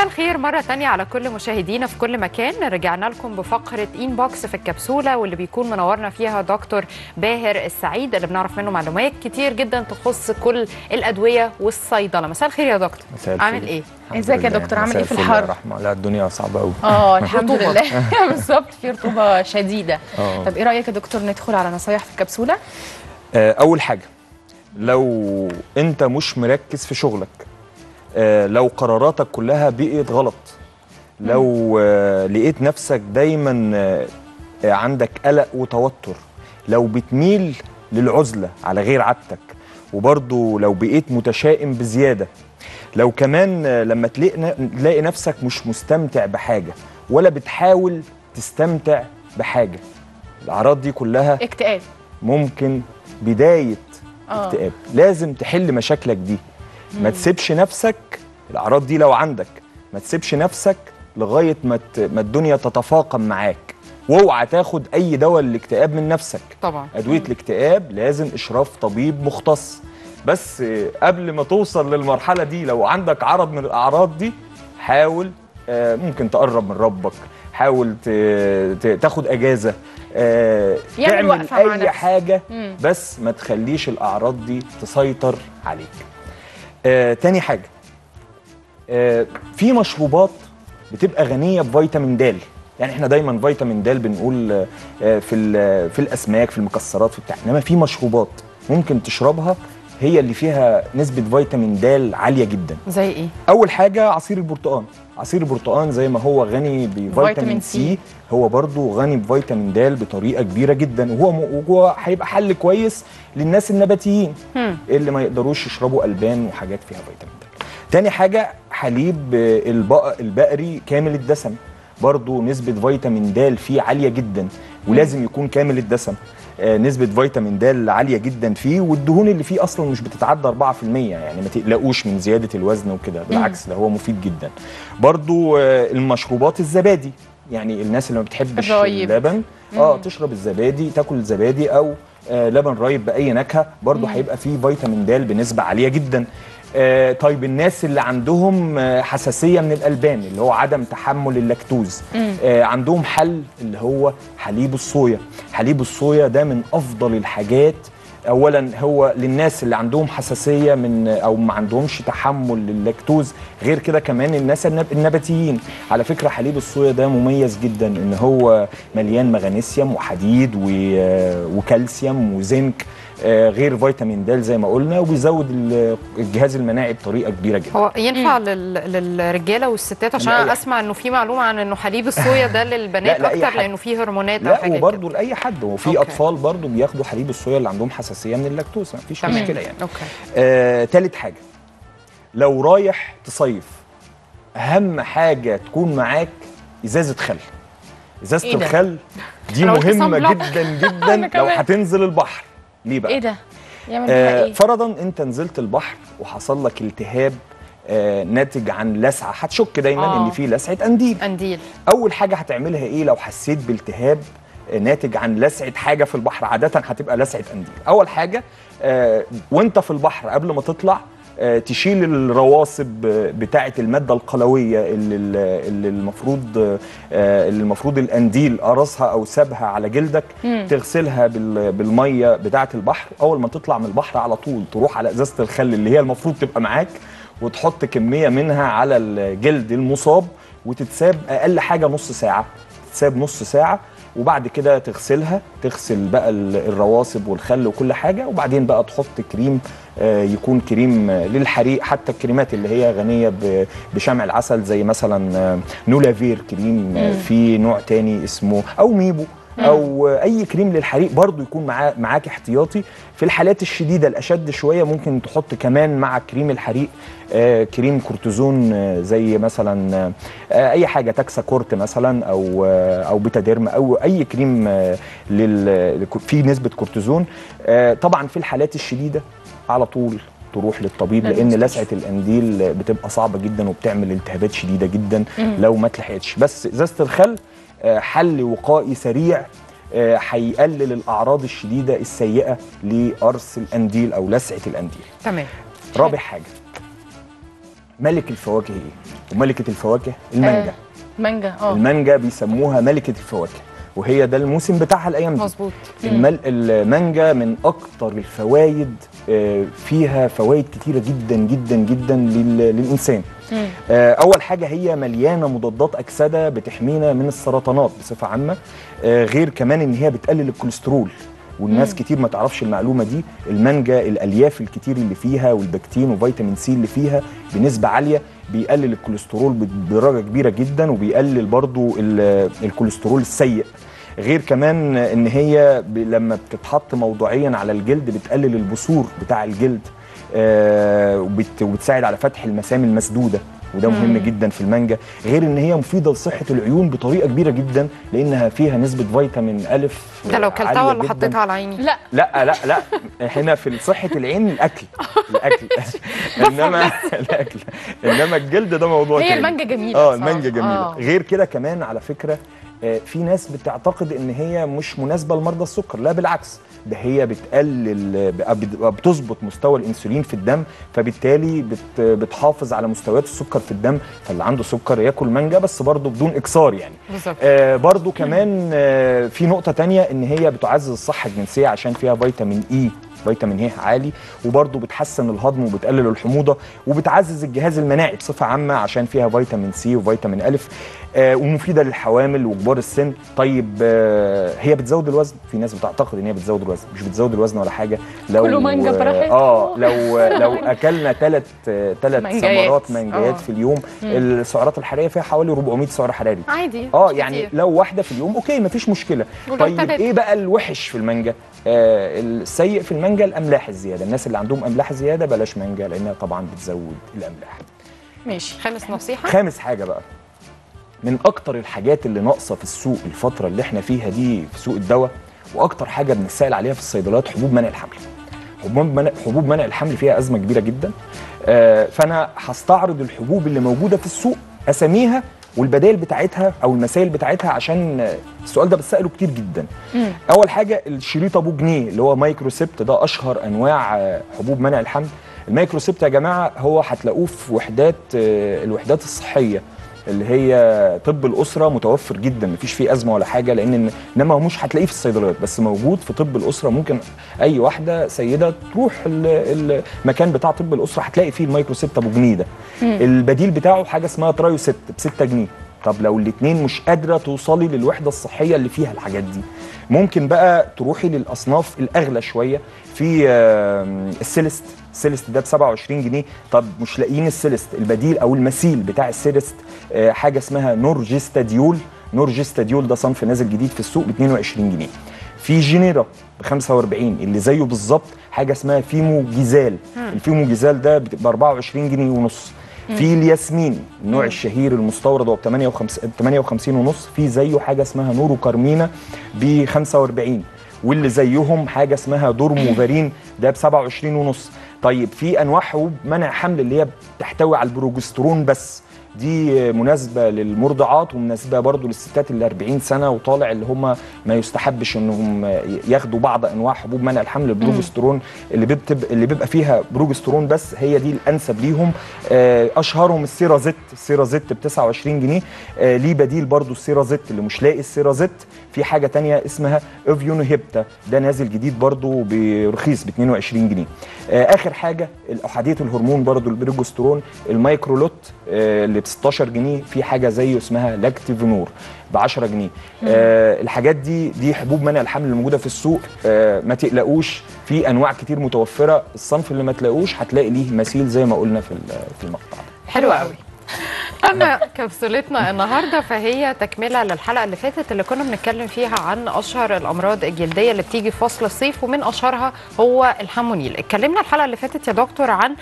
الخير مرة تانية على كل مشاهدينا في كل مكان رجعنا لكم بفقرة إين بوكس في الكبسولة واللي بيكون منورنا فيها دكتور باهر السعيد اللي بنعرف منه معلومات كتير جدا تخص كل الأدوية والصيدلة مساء الخير يا دكتور مساء الخير. عامل إيه؟ الحمد ازيك يا لله. دكتور؟ عامل مساء ايه في الفل الحر؟ يا رحمة لا الدنيا صعبة قوي اه الحمد رطوبة. لله بالظبط في رطوبه شديده اه. طب ايه رايك يا دكتور ندخل على نصايح في الكبسوله آه، أول حاجة لو أنت مش مركز في شغلك آه، لو قراراتك كلها بقت غلط لو آه، لقيت نفسك دايما آه، آه، عندك قلق وتوتر لو بتميل للعزلة على غير عادتك وبرضو لو بقيت متشائم بزيادة لو كمان آه، لما تلاقي تلاقي نفسك مش مستمتع بحاجة ولا بتحاول تستمتع بحاجة الأعراض دي كلها اكتئاب ممكن بداية اه اكتئاب لازم تحل مشاكلك دي ما تسيبش نفسك الأعراض دي لو عندك ما تسيبش نفسك لغاية ما ت- ما الدنيا تتفاقم معاك واوعى تاخد أي دواء للاكتئاب من نفسك طبعا أدوية الاكتئاب لازم إشراف طبيب مختص بس آه، قبل ما توصل للمرحلة دي لو عندك عرض من الأعراض دي حاول آه، ممكن تقرب من ربك حاول ت- ت- تاخد أجازة آه، يعمل تعمل وقفة مع أي نفسه. حاجة مم. بس ما تخليش الأعراض دي تسيطر عليك آه، تاني حاجة آه، في مشروبات بتبقى غنية بفيتامين د يعني احنا دايما فيتامين د بنقول آه، في ال- في الاسماك في المكسرات في بتاع انما في مشروبات ممكن تشربها هي اللي فيها نسبة فيتامين د عالية جدا زي إيه؟ اول حاجه عصير البرتقال عصير البرتقال زي ما هو غني بفيتامين فيتامين سي سي. هو برضو غني بفيتامين د بطريقه كبيره جدا وهو م- وهو هيبقى حل كويس للناس النباتيين هم. اللي ما يقدروش يشربوا البان وحاجات فيها فيتامين د تاني حاجه حليب آه، البق- البقري كامل الدسم برضو نسبة فيتامين د فيه عالية جدا ولازم يكون كامل الدسم آه، نسبة فيتامين د عالية جدا فيه والدهون اللي فيه أصلا مش بتتعدى 4% يعني ما تقلقوش من زيادة الوزن وكده بالعكس ده هو مفيد جدا برضو آه، المشروبات الزبادي يعني الناس اللي ما بتحبش الرايب. اللبن اه تشرب الزبادي تاكل الزبادي او آه لبن رايب باي نكهه برضو هيبقى فيه فيتامين د بنسبه عاليه جدا آه طيب الناس اللي عندهم آه حساسيه من الالبان اللي هو عدم تحمل اللاكتوز آه عندهم حل اللي هو حليب الصويا حليب الصويا ده من افضل الحاجات اولا هو للناس اللي عندهم حساسيه من او ما عندهمش تحمل لللاكتوز غير كده كمان الناس النب- النباتيين على فكره حليب الصويا ده مميز جدا ان هو مليان مغنيسيوم وحديد و- وكالسيوم وزنك آه، غير فيتامين د زي ما قلنا وبيزود ال- الجهاز المناعي بطريقه كبيره جدا هو ينفع لل... للرجالة والستات عشان لأي أنا حد. أسمع إنه في معلومة عن إنه حليب الصويا ده للبنات لا، لأي أكتر حد. لأنه فيه هرمونات أو لا حاجات وبرضه كده. لاي حد وفي أوكي. اطفال برضه بياخدوا حليب الصويا اللي عندهم حساسيه من اللاكتوز ما فيش تمام. مشكله يعني أوكي آه، تالت حاجة لو رايح تصيف أهم حاجة تكون معاك إزازة خل إزازة إيه ده؟ الخل دي أنا قلت مهمة صن بلوك. جدا جدا أنا لو كمان. هتنزل البحر ليه بقى؟ ايه ده يعمل بيها آه ايه فرضا أنت نزلت البحر وحصل لك التهاب آه ناتج عن لسعة هتشك دايما آه. إن في لسعة قنديل قنديل اول حاجه هتعملها ايه لو حسيت بالتهاب آه، ناتج عن لسعه حاجه في البحر عاده هتبقى لسعه قنديل اول حاجه آه، وانت في البحر قبل ما تطلع آه، تشيل الرواسب آه، بتاعه الماده القلويه اللي اللي المفروض آه، اللي المفروض القنديل قرصها او سابها على جلدك تغسلها بال- بالميه بتاعه البحر اول ما تطلع من البحر على طول تروح على ازازه الخل اللي هي المفروض تبقى معاك وتحط كميه منها على الجلد المصاب وتتساب اقل حاجه نص ساعه تتساب نص ساعه وبعد كده تغسلها تغسل بقى ال- الرواسب والخل وكل حاجه وبعدين بقى تحط كريم آه، يكون كريم آه، للحريق حتى الكريمات اللي هي غنيه ب- بشمع العسل زي مثلا آه، نولافير كريم آه، في نوع تاني اسمه او ميبو او اي كريم للحريق برضو يكون معاه معاك احتياطي في الحالات الشديده الاشد شويه ممكن تحط كمان مع كريم الحريق آه كريم كورتيزون آه زي مثلا آه اي حاجه تاكسا كورت مثلا او آه او بيتاديرم او اي كريم آه لل فيه نسبه كورتيزون آه طبعا في الحالات الشديده على طول تروح للطبيب لان للمستشفى. لسعه القنديل بتبقى صعبه جدا وبتعمل التهابات شديده جدا لو ما اتلحقتش بس ازازه الخل آه، حل وقائي سريع آه، هيقلل الاعراض الشديده السيئه لقرص القنديل او لسعه القنديل تمام رابع حاجه ملك الفواكه ايه وملكه الفواكه المانجا مانجا اه المانجا بيسموها ملكه الفواكه وهي ده الموسم بتاعها الايام دي مظبوط المل... المانجا من اكتر الفوائد آه، فيها فوائد كتيره جدا جدا جدا لل... للانسان مم. آه، اول حاجه هي مليانه مضادات اكسده بتحمينا من السرطانات بصفه عامه آه، غير كمان ان هي بتقلل الكوليسترول والناس مم. كتير ما تعرفش المعلومه دي المانجا الالياف الكتير اللي فيها والبكتين وفيتامين سي اللي فيها بنسبه عاليه بيقلل الكوليسترول بدرجه كبيره جدا وبيقلل برضو ال- الكوليسترول السيء غير كمان ان هي ب- لما بتتحط موضوعيا على الجلد بتقلل البثور بتاع الجلد آه، وبت- وبتساعد على فتح المسام المسدوده وده مهم مم. جدا في المانجا غير ان هي مفيده لصحه العيون بطريقه كبيره جدا لانها فيها نسبه فيتامين الف ده لو كلتها عالية ولا جداً. حطيتها على عيني لا لا لا لا هنا في صحه العين الاكل الاكل انما الاكل انما الجلد ده موضوع هي تاني. المانجا جميله اه بصراحة. المانجا جميله آه. غير كده كمان على فكره آه، في ناس بتعتقد ان هي مش مناسبه لمرضى السكر لا بالعكس ده هي بتقلل بت- بتظبط مستوى الانسولين في الدم فبالتالي بت بتحافظ على مستويات السكر في الدم فاللي عنده سكر ياكل مانجا بس برضه بدون اكسار يعني بالظبط آه برضو كمان آه في نقطة تانية ان هي بتعزز الصحة الجنسية عشان فيها فيتامين اي فيتامين ه عالي وبرضو بتحسن الهضم وبتقلل الحموضة وبتعزز الجهاز المناعي بصفة عامة عشان فيها فيتامين سي وفيتامين ألف آه ومفيدة للحوامل وكبار السن طيب آه هي بتزود الوزن في ناس بتعتقد ان هي بتزود الوزن مش بتزود الوزن ولا حاجة لو كلوا مانجا براحتكم. اه لو لو اكلنا ثلاث ثلاث مانجايات. ثمرات مانجايات آه. في اليوم السعرات الحرارية فيها حوالي 400 سعر حراري عادي اه مش يعني كتير. لو واحده في اليوم اوكي مفيش مشكله ولو طيب تلاتة. ايه بقى الوحش في المانجا آه السيء في المانجا الاملاح الزياده الناس اللي عندهم املاح زياده بلاش مانجا لانها طبعا بتزود الاملاح ماشي خامس نصيحه خامس حاجه بقى من اكتر الحاجات اللي ناقصه في السوق الفتره اللي احنا فيها دي في سوق الدواء واكتر حاجه بنسال عليها في الصيدليات حبوب منع الحمل حبوب منع حبوب منع الحمل فيها ازمه كبيره جدا آه، فانا هستعرض الحبوب اللي موجوده في السوق اساميها والبدائل بتاعتها او المسائل بتاعتها عشان آه، السؤال ده بتساله كتير جدا مم. اول حاجه الشريط ابو جنيه اللي هو مايكروسيبت ده اشهر انواع آه، حبوب منع الحمل المايكروسيبت يا جماعه هو هتلاقوه في وحدات آه، الوحدات الصحيه اللي هي طب الاسره متوفر جدا مفيش فيه ازمه ولا حاجه لان انما هو مش هتلاقيه في الصيدليات بس موجود في طب الاسره ممكن اي واحده سيده تروح ال- المكان بتاع طب الاسره هتلاقي فيه المايكروسيبت ابو جنيه ده البديل بتاعه حاجه اسمها ترايو ست ب 6 جنيه طب لو الاثنين مش قادره توصلي للوحده الصحيه اللي فيها الحاجات دي ممكن بقى تروحي للاصناف الاغلى شويه في آم، السيلست السيلست ده ب 27 جنيه طب مش لاقيين السيلست البديل او المثيل بتاع السيلست آه، حاجه اسمها نورجستاديول نورجستاديول ده صنف نازل جديد في السوق ب 22 جنيه في جينيرا ب 45 اللي زيه بالظبط حاجه اسمها فيمو جيزال الفيمو جيزال ده ب 24 جنيه ونص في الياسمين النوع الشهير المستورد هو ب 58 58 ونص في زيه حاجه اسمها نورو كارمينا ب 45 واللي زيهم حاجه اسمها دورموفارين ده ب 27 ونص طيب في انواع حبوب منع حمل اللي هي بتحتوي على البروجسترون بس دي مناسبه للمرضعات ومناسبه برضو للستات اللي 40 سنه وطالع اللي هم ما يستحبش انهم ياخدوا بعض انواع حبوب منع الحمل البروجسترون اللي بتب... اللي بيبقى فيها بروجسترون بس هي دي الانسب ليهم آه، اشهرهم السيرازيت السيرازيت ب 29 جنيه آه، ليه بديل برضو السيرازيت اللي مش لاقي السيرازيت في حاجه تانية اسمها افيونو هيبتا ده نازل جديد برضو برخيص ب 22 جنيه آه، اخر حاجه الاحاديه الهرمون برضو البروجسترون المايكرولوت آه، اللي ب 16 جنيه في حاجه زيه اسمها لاكتيفنور ب 10 جنيه آه الحاجات دي دي حبوب منع الحمل اللي موجوده في السوق آه ما تقلقوش في انواع كتير متوفره الصنف اللي ما تلاقوش هتلاقي ليه مثيل زي ما قلنا في ال- في المقطع ده حلو قوي اما كبسولتنا النهارده فهي تكمله للحلقه اللي فاتت اللي كنا بنتكلم فيها عن اشهر الامراض الجلديه اللي بتيجي في فصل الصيف ومن اشهرها هو الحمونيل اتكلمنا الحلقه اللي فاتت يا دكتور عن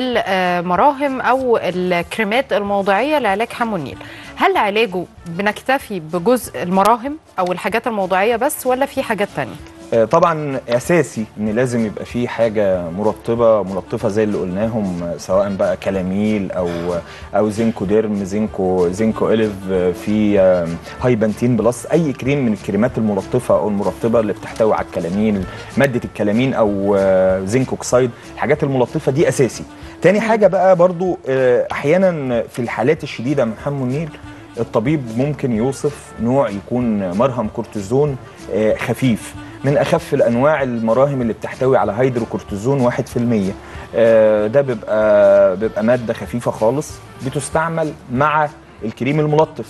المراهم او الكريمات الموضعيه لعلاج حمونيل هل علاجه بنكتفي بجزء المراهم او الحاجات الموضعيه بس ولا في حاجات تانية آه، طبعا اساسي ان لازم يبقى في حاجه مرطبه ملطفه زي اللي قلناهم آه، سواء بقى كلاميل او او زينكو ديرم زينكو زينكو اليف آه، في آه، هايبنتين بلس اي كريم من الكريمات الملطفه او المرطبه اللي بتحتوي على الكلامين ماده الكلامين او آه، زنك اوكسايد الحاجات الملطفه دي اساسي تاني حاجه بقى برضو آه، احيانا في الحالات الشديده من حمو النيل الطبيب ممكن يوصف نوع يكون مرهم كورتيزون آه، خفيف من اخف الانواع المراهم اللي بتحتوي على هيدروكورتيزون 1% آه، ده بيبقى بيبقى ماده خفيفه خالص بتستعمل مع الكريم الملطف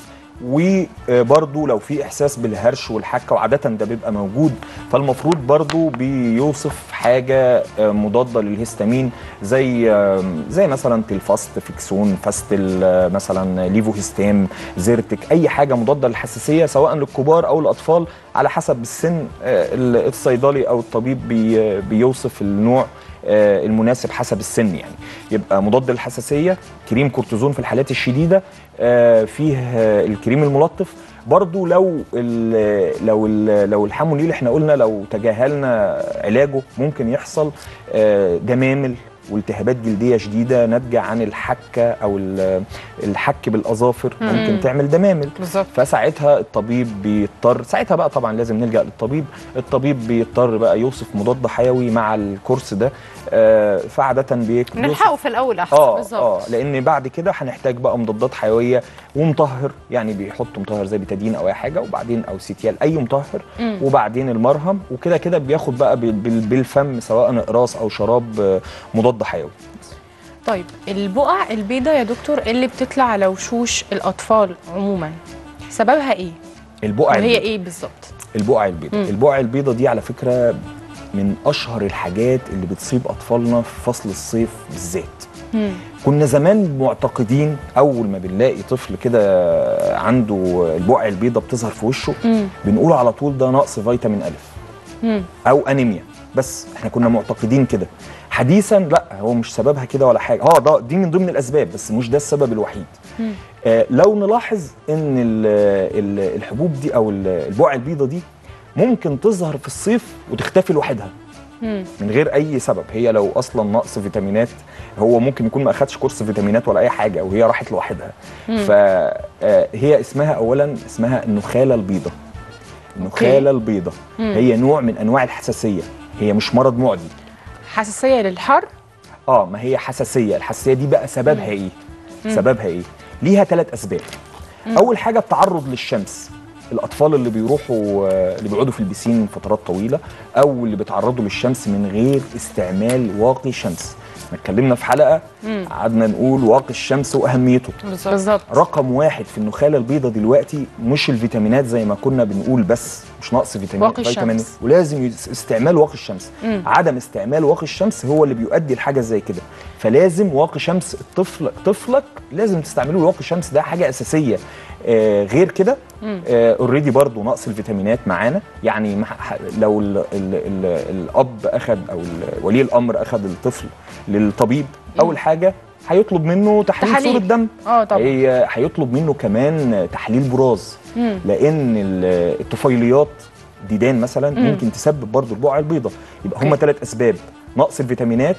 وبرضو لو في احساس بالهرش والحكه وعاده ده بيبقى موجود فالمفروض برضو بيوصف حاجه آه، مضاده للهستامين زي آه، زي مثلا تلفاست فيكسون فاستل آه، مثلا ليفوهيستام زيرتك اي حاجه مضاده للحساسيه سواء للكبار او الاطفال على حسب السن آه، الصيدلي او الطبيب بي- بيوصف النوع آه، المناسب حسب السن يعني يبقى مضاد للحساسيه كريم كورتيزون في الحالات الشديده آه، فيه آه، الكريم الملطف برضو لو ال لو ال لو الحمو الليل احنا قلنا لو تجاهلنا علاجه ممكن يحصل آه، دمامل والتهابات جلديه شديده ناتجه عن الحكه او ال- الحك بالاظافر ممكن تعمل دمامل بالظبط فساعتها الطبيب بيضطر ساعتها بقى طبعا لازم نلجا للطبيب الطبيب بيضطر بقى يوصف مضاد حيوي مع الكورس ده آه فعاده بيك نلحقه في الاول احسن اه بالظبط اه لان بعد كده هنحتاج بقى مضادات حيويه ومطهر يعني بيحطوا مطهر زي بيتادين او اي حاجه وبعدين او سيتيال اي مطهر مم. وبعدين المرهم وكده كده بياخد بقى بال- بال- بالفم سواء اقراص او شراب آه، مضاد حيوي طيب البقع البيضاء يا دكتور اللي بتطلع على وشوش الاطفال عموما سببها ايه البقع وهي البيضاء. ايه بالظبط البقع البيضاء مم. البقع البيضاء دي على فكره من اشهر الحاجات اللي بتصيب اطفالنا في فصل الصيف بالذات مم. كنا زمان معتقدين اول ما بنلاقي طفل كده عنده البقع البيضاء بتظهر في وشه مم. بنقول على طول ده نقص فيتامين الف مم. او انيميا بس احنا كنا معتقدين كده حديثا لا هو مش سببها كده ولا حاجه اه ده دي من ضمن الاسباب بس مش ده السبب الوحيد مم. آه لو نلاحظ ان ال ال الحبوب دي او ال- البقع البيضاء دي ممكن تظهر في الصيف وتختفي لوحدها مم. من غير اي سبب هي لو اصلا نقص فيتامينات هو ممكن يكون ما اخدش كورس فيتامينات ولا اي حاجه او هي راحت لوحدها فهي اسمها اولا اسمها النخاله البيضاء النخاله البيضاء مم. هي نوع من انواع الحساسيه هي مش مرض معدي حساسيه للحر اه ما هي حساسيه الحساسيه دي بقى سببها ايه سببها ايه ليها ثلاث اسباب اول حاجه التعرض للشمس الاطفال اللي بيروحوا آه، اللي بيقعدوا في البسين فترات طويله او اللي بيتعرضوا للشمس من غير استعمال واقي شمس احنا اتكلمنا في حلقه قعدنا نقول واقي الشمس واهميته بالظبط رقم واحد في النخاله البيضاء دلوقتي مش الفيتامينات زي ما كنا بنقول بس مش نقص فيتامين واقي فيتامين الشمس. ولازم يس- استعمال واقي الشمس مم. عدم استعمال واقي الشمس هو اللي بيؤدي لحاجه زي كده فلازم واقي شمس الطفل طفلك لازم تستعمله له واقي شمس ده حاجه اساسيه آه غير كده اوريدي برضو نقص الفيتامينات معانا يعني مح- ح- لو ال ال ال الاب اخذ او ال- ولي الامر اخذ الطفل للطبيب اول حاجه هيطلب منه تحليل, تحاليل. صوره دم اه طبعا هي هيطلب منه كمان تحليل براز مم. لان ال- الطفيليات ديدان مثلا مم. ممكن تسبب برضو البقع البيضاء يبقى هم أوكي. ثلاث اسباب نقص الفيتامينات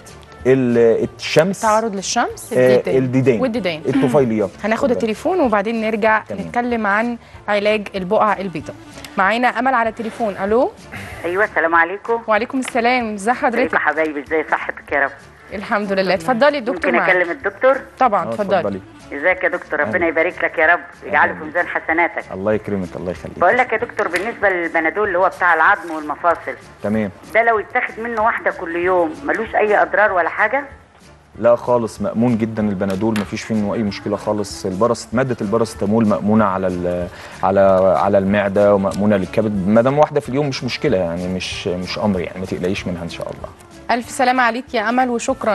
ال- الشمس تعرض للشمس آه، الديدان والديدان الطفيليات هناخد التليفون وبعدين نرجع تمام. نتكلم عن علاج البقع البيضاء معانا امل على التليفون الو ايوه السلام عليكم وعليكم السلام ازي ازيك حضرتك يا حبايبي ازاي صحتك يا رب الحمد لله اتفضلي الدكتور ممكن معاك اكلم الدكتور طبعا آه، اتفضلي ازيك يا دكتور ربنا يبارك لك يا رب يجعله في ميزان حسناتك الله يكرمك الله يخليك بقول لك يا دكتور بالنسبه للبنادول اللي هو بتاع العظم والمفاصل تمام ده لو اتاخد منه واحده كل يوم ملوش اي اضرار ولا حاجه لا خالص مأمون جدا البنادول مفيش فيه منه اي مشكله خالص البرس ماده الباراسيتامول مأمونه على ال- على على المعده ومأمونه للكبد ما دام واحده في اليوم مش مشكله يعني مش مش امر يعني ما تقلقيش منها ان شاء الله الف سلامه عليك يا امل وشكرا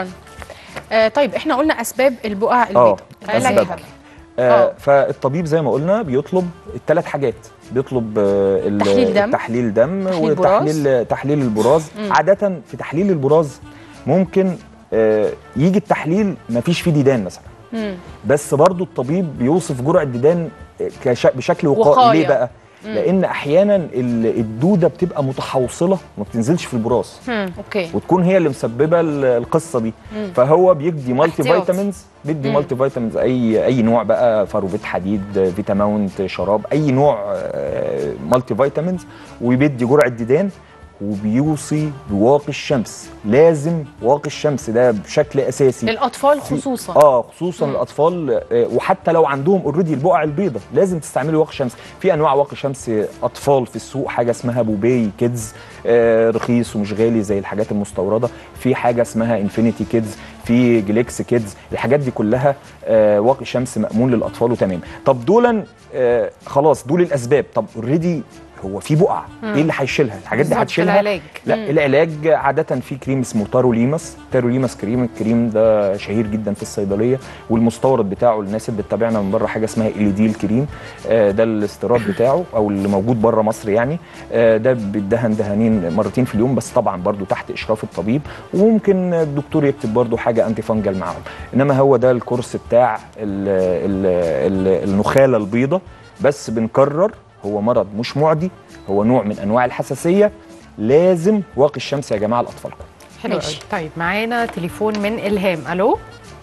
آه طيب احنا قلنا اسباب البقع اه البيضاء أسبابها. علاجها آه آه. فالطبيب زي ما قلنا بيطلب الثلاث حاجات بيطلب آه ال- تحليل دم. تحليل دم تحليل براز. وتحليل تحليل البراز عاده في تحليل البراز ممكن آه يجي التحليل ما فيش فيه ديدان مثلا مم. بس برضو الطبيب بيوصف جرعه ديدان كش... بشكل وقائي وقاية. ليه بقى لان احيانا ال- الدوده بتبقى متحوصله وما بتنزلش في البراز اوكي وتكون هي اللي مسببه ال- القصه دي فهو بيدي مالتي احتياط. فيتامينز بيدي مالتي فيتامينز اي اي نوع بقى فاروفيت حديد فيتاماونت شراب اي نوع آه، مالتي فيتامينز وبيدي جرعه ديدان وبيوصي بواقي الشمس لازم واقي الشمس ده بشكل اساسي للاطفال في- خصوصا اه خصوصا الاطفال آه، وحتى لو عندهم اوريدي البقع البيضاء لازم تستعملوا واقي شمس في انواع واقي شمس اطفال في السوق حاجه اسمها بوبي كيدز آه، رخيص ومش غالي زي الحاجات المستورده في حاجه اسمها انفينيتي كيدز في جليكس كيدز الحاجات دي كلها آه، واقي شمس مأمون للاطفال وتمام طب دولا آه، خلاص دول الاسباب طب اوريدي هو في بقع ايه اللي هيشيلها الحاجات دي بالظبط، هتشيلها العلاج. لا العلاج عادة في كريم اسمه تاروليماس تاروليماس كريم الكريم ده شهير جدا في الصيدلية والمستورد بتاعه الناس اللي بتتابعنا من بره حاجة اسمها إليديل كريم آه، ده الاستيراد بتاعه أو اللي موجود بره مصر يعني آه، ده بيدهن دهانين مرتين في اليوم بس طبعا برضو تحت إشراف الطبيب وممكن الدكتور يكتب برضو حاجة أنتي فانجل معاهم إنما هو ده الكورس بتاع ال ال ال النخالة البيضاء بس بنكرر هو مرض مش معدي هو نوع من انواع الحساسيه لازم واقي الشمس يا جماعه لاطفالكم حلو قوي طيب معانا تليفون من الهام الو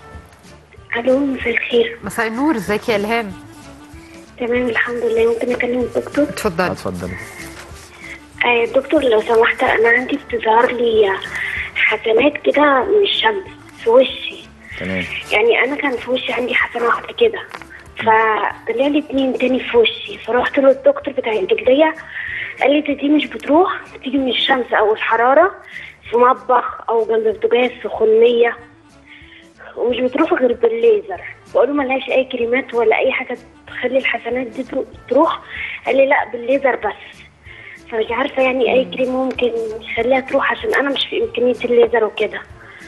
الو مساء الخير مساء النور ازيك يا الهام تمام الحمد لله ممكن اكلم الدكتور اتفضلي اتفضلي آه دكتور لو سمحت انا عندي بتظهر لي حسنات كده من الشمس في وشي تمام يعني انا كان في وشي عندي حسنه واحده كده فطلع لي اتنين تاني في وشي فرحت للدكتور بتاع الجلديه قال لي ده دي مش بتروح بتيجي من الشمس او الحراره في مطبخ او جنب بوتاجاز سخونيه ومش بتروح غير بالليزر بقول له ملهاش اي كريمات ولا اي حاجه تخلي الحسنات دي ترو- تروح قال لي لا بالليزر بس فمش عارفه يعني اي كريم ممكن يخليها تروح عشان انا مش في امكانيه الليزر وكده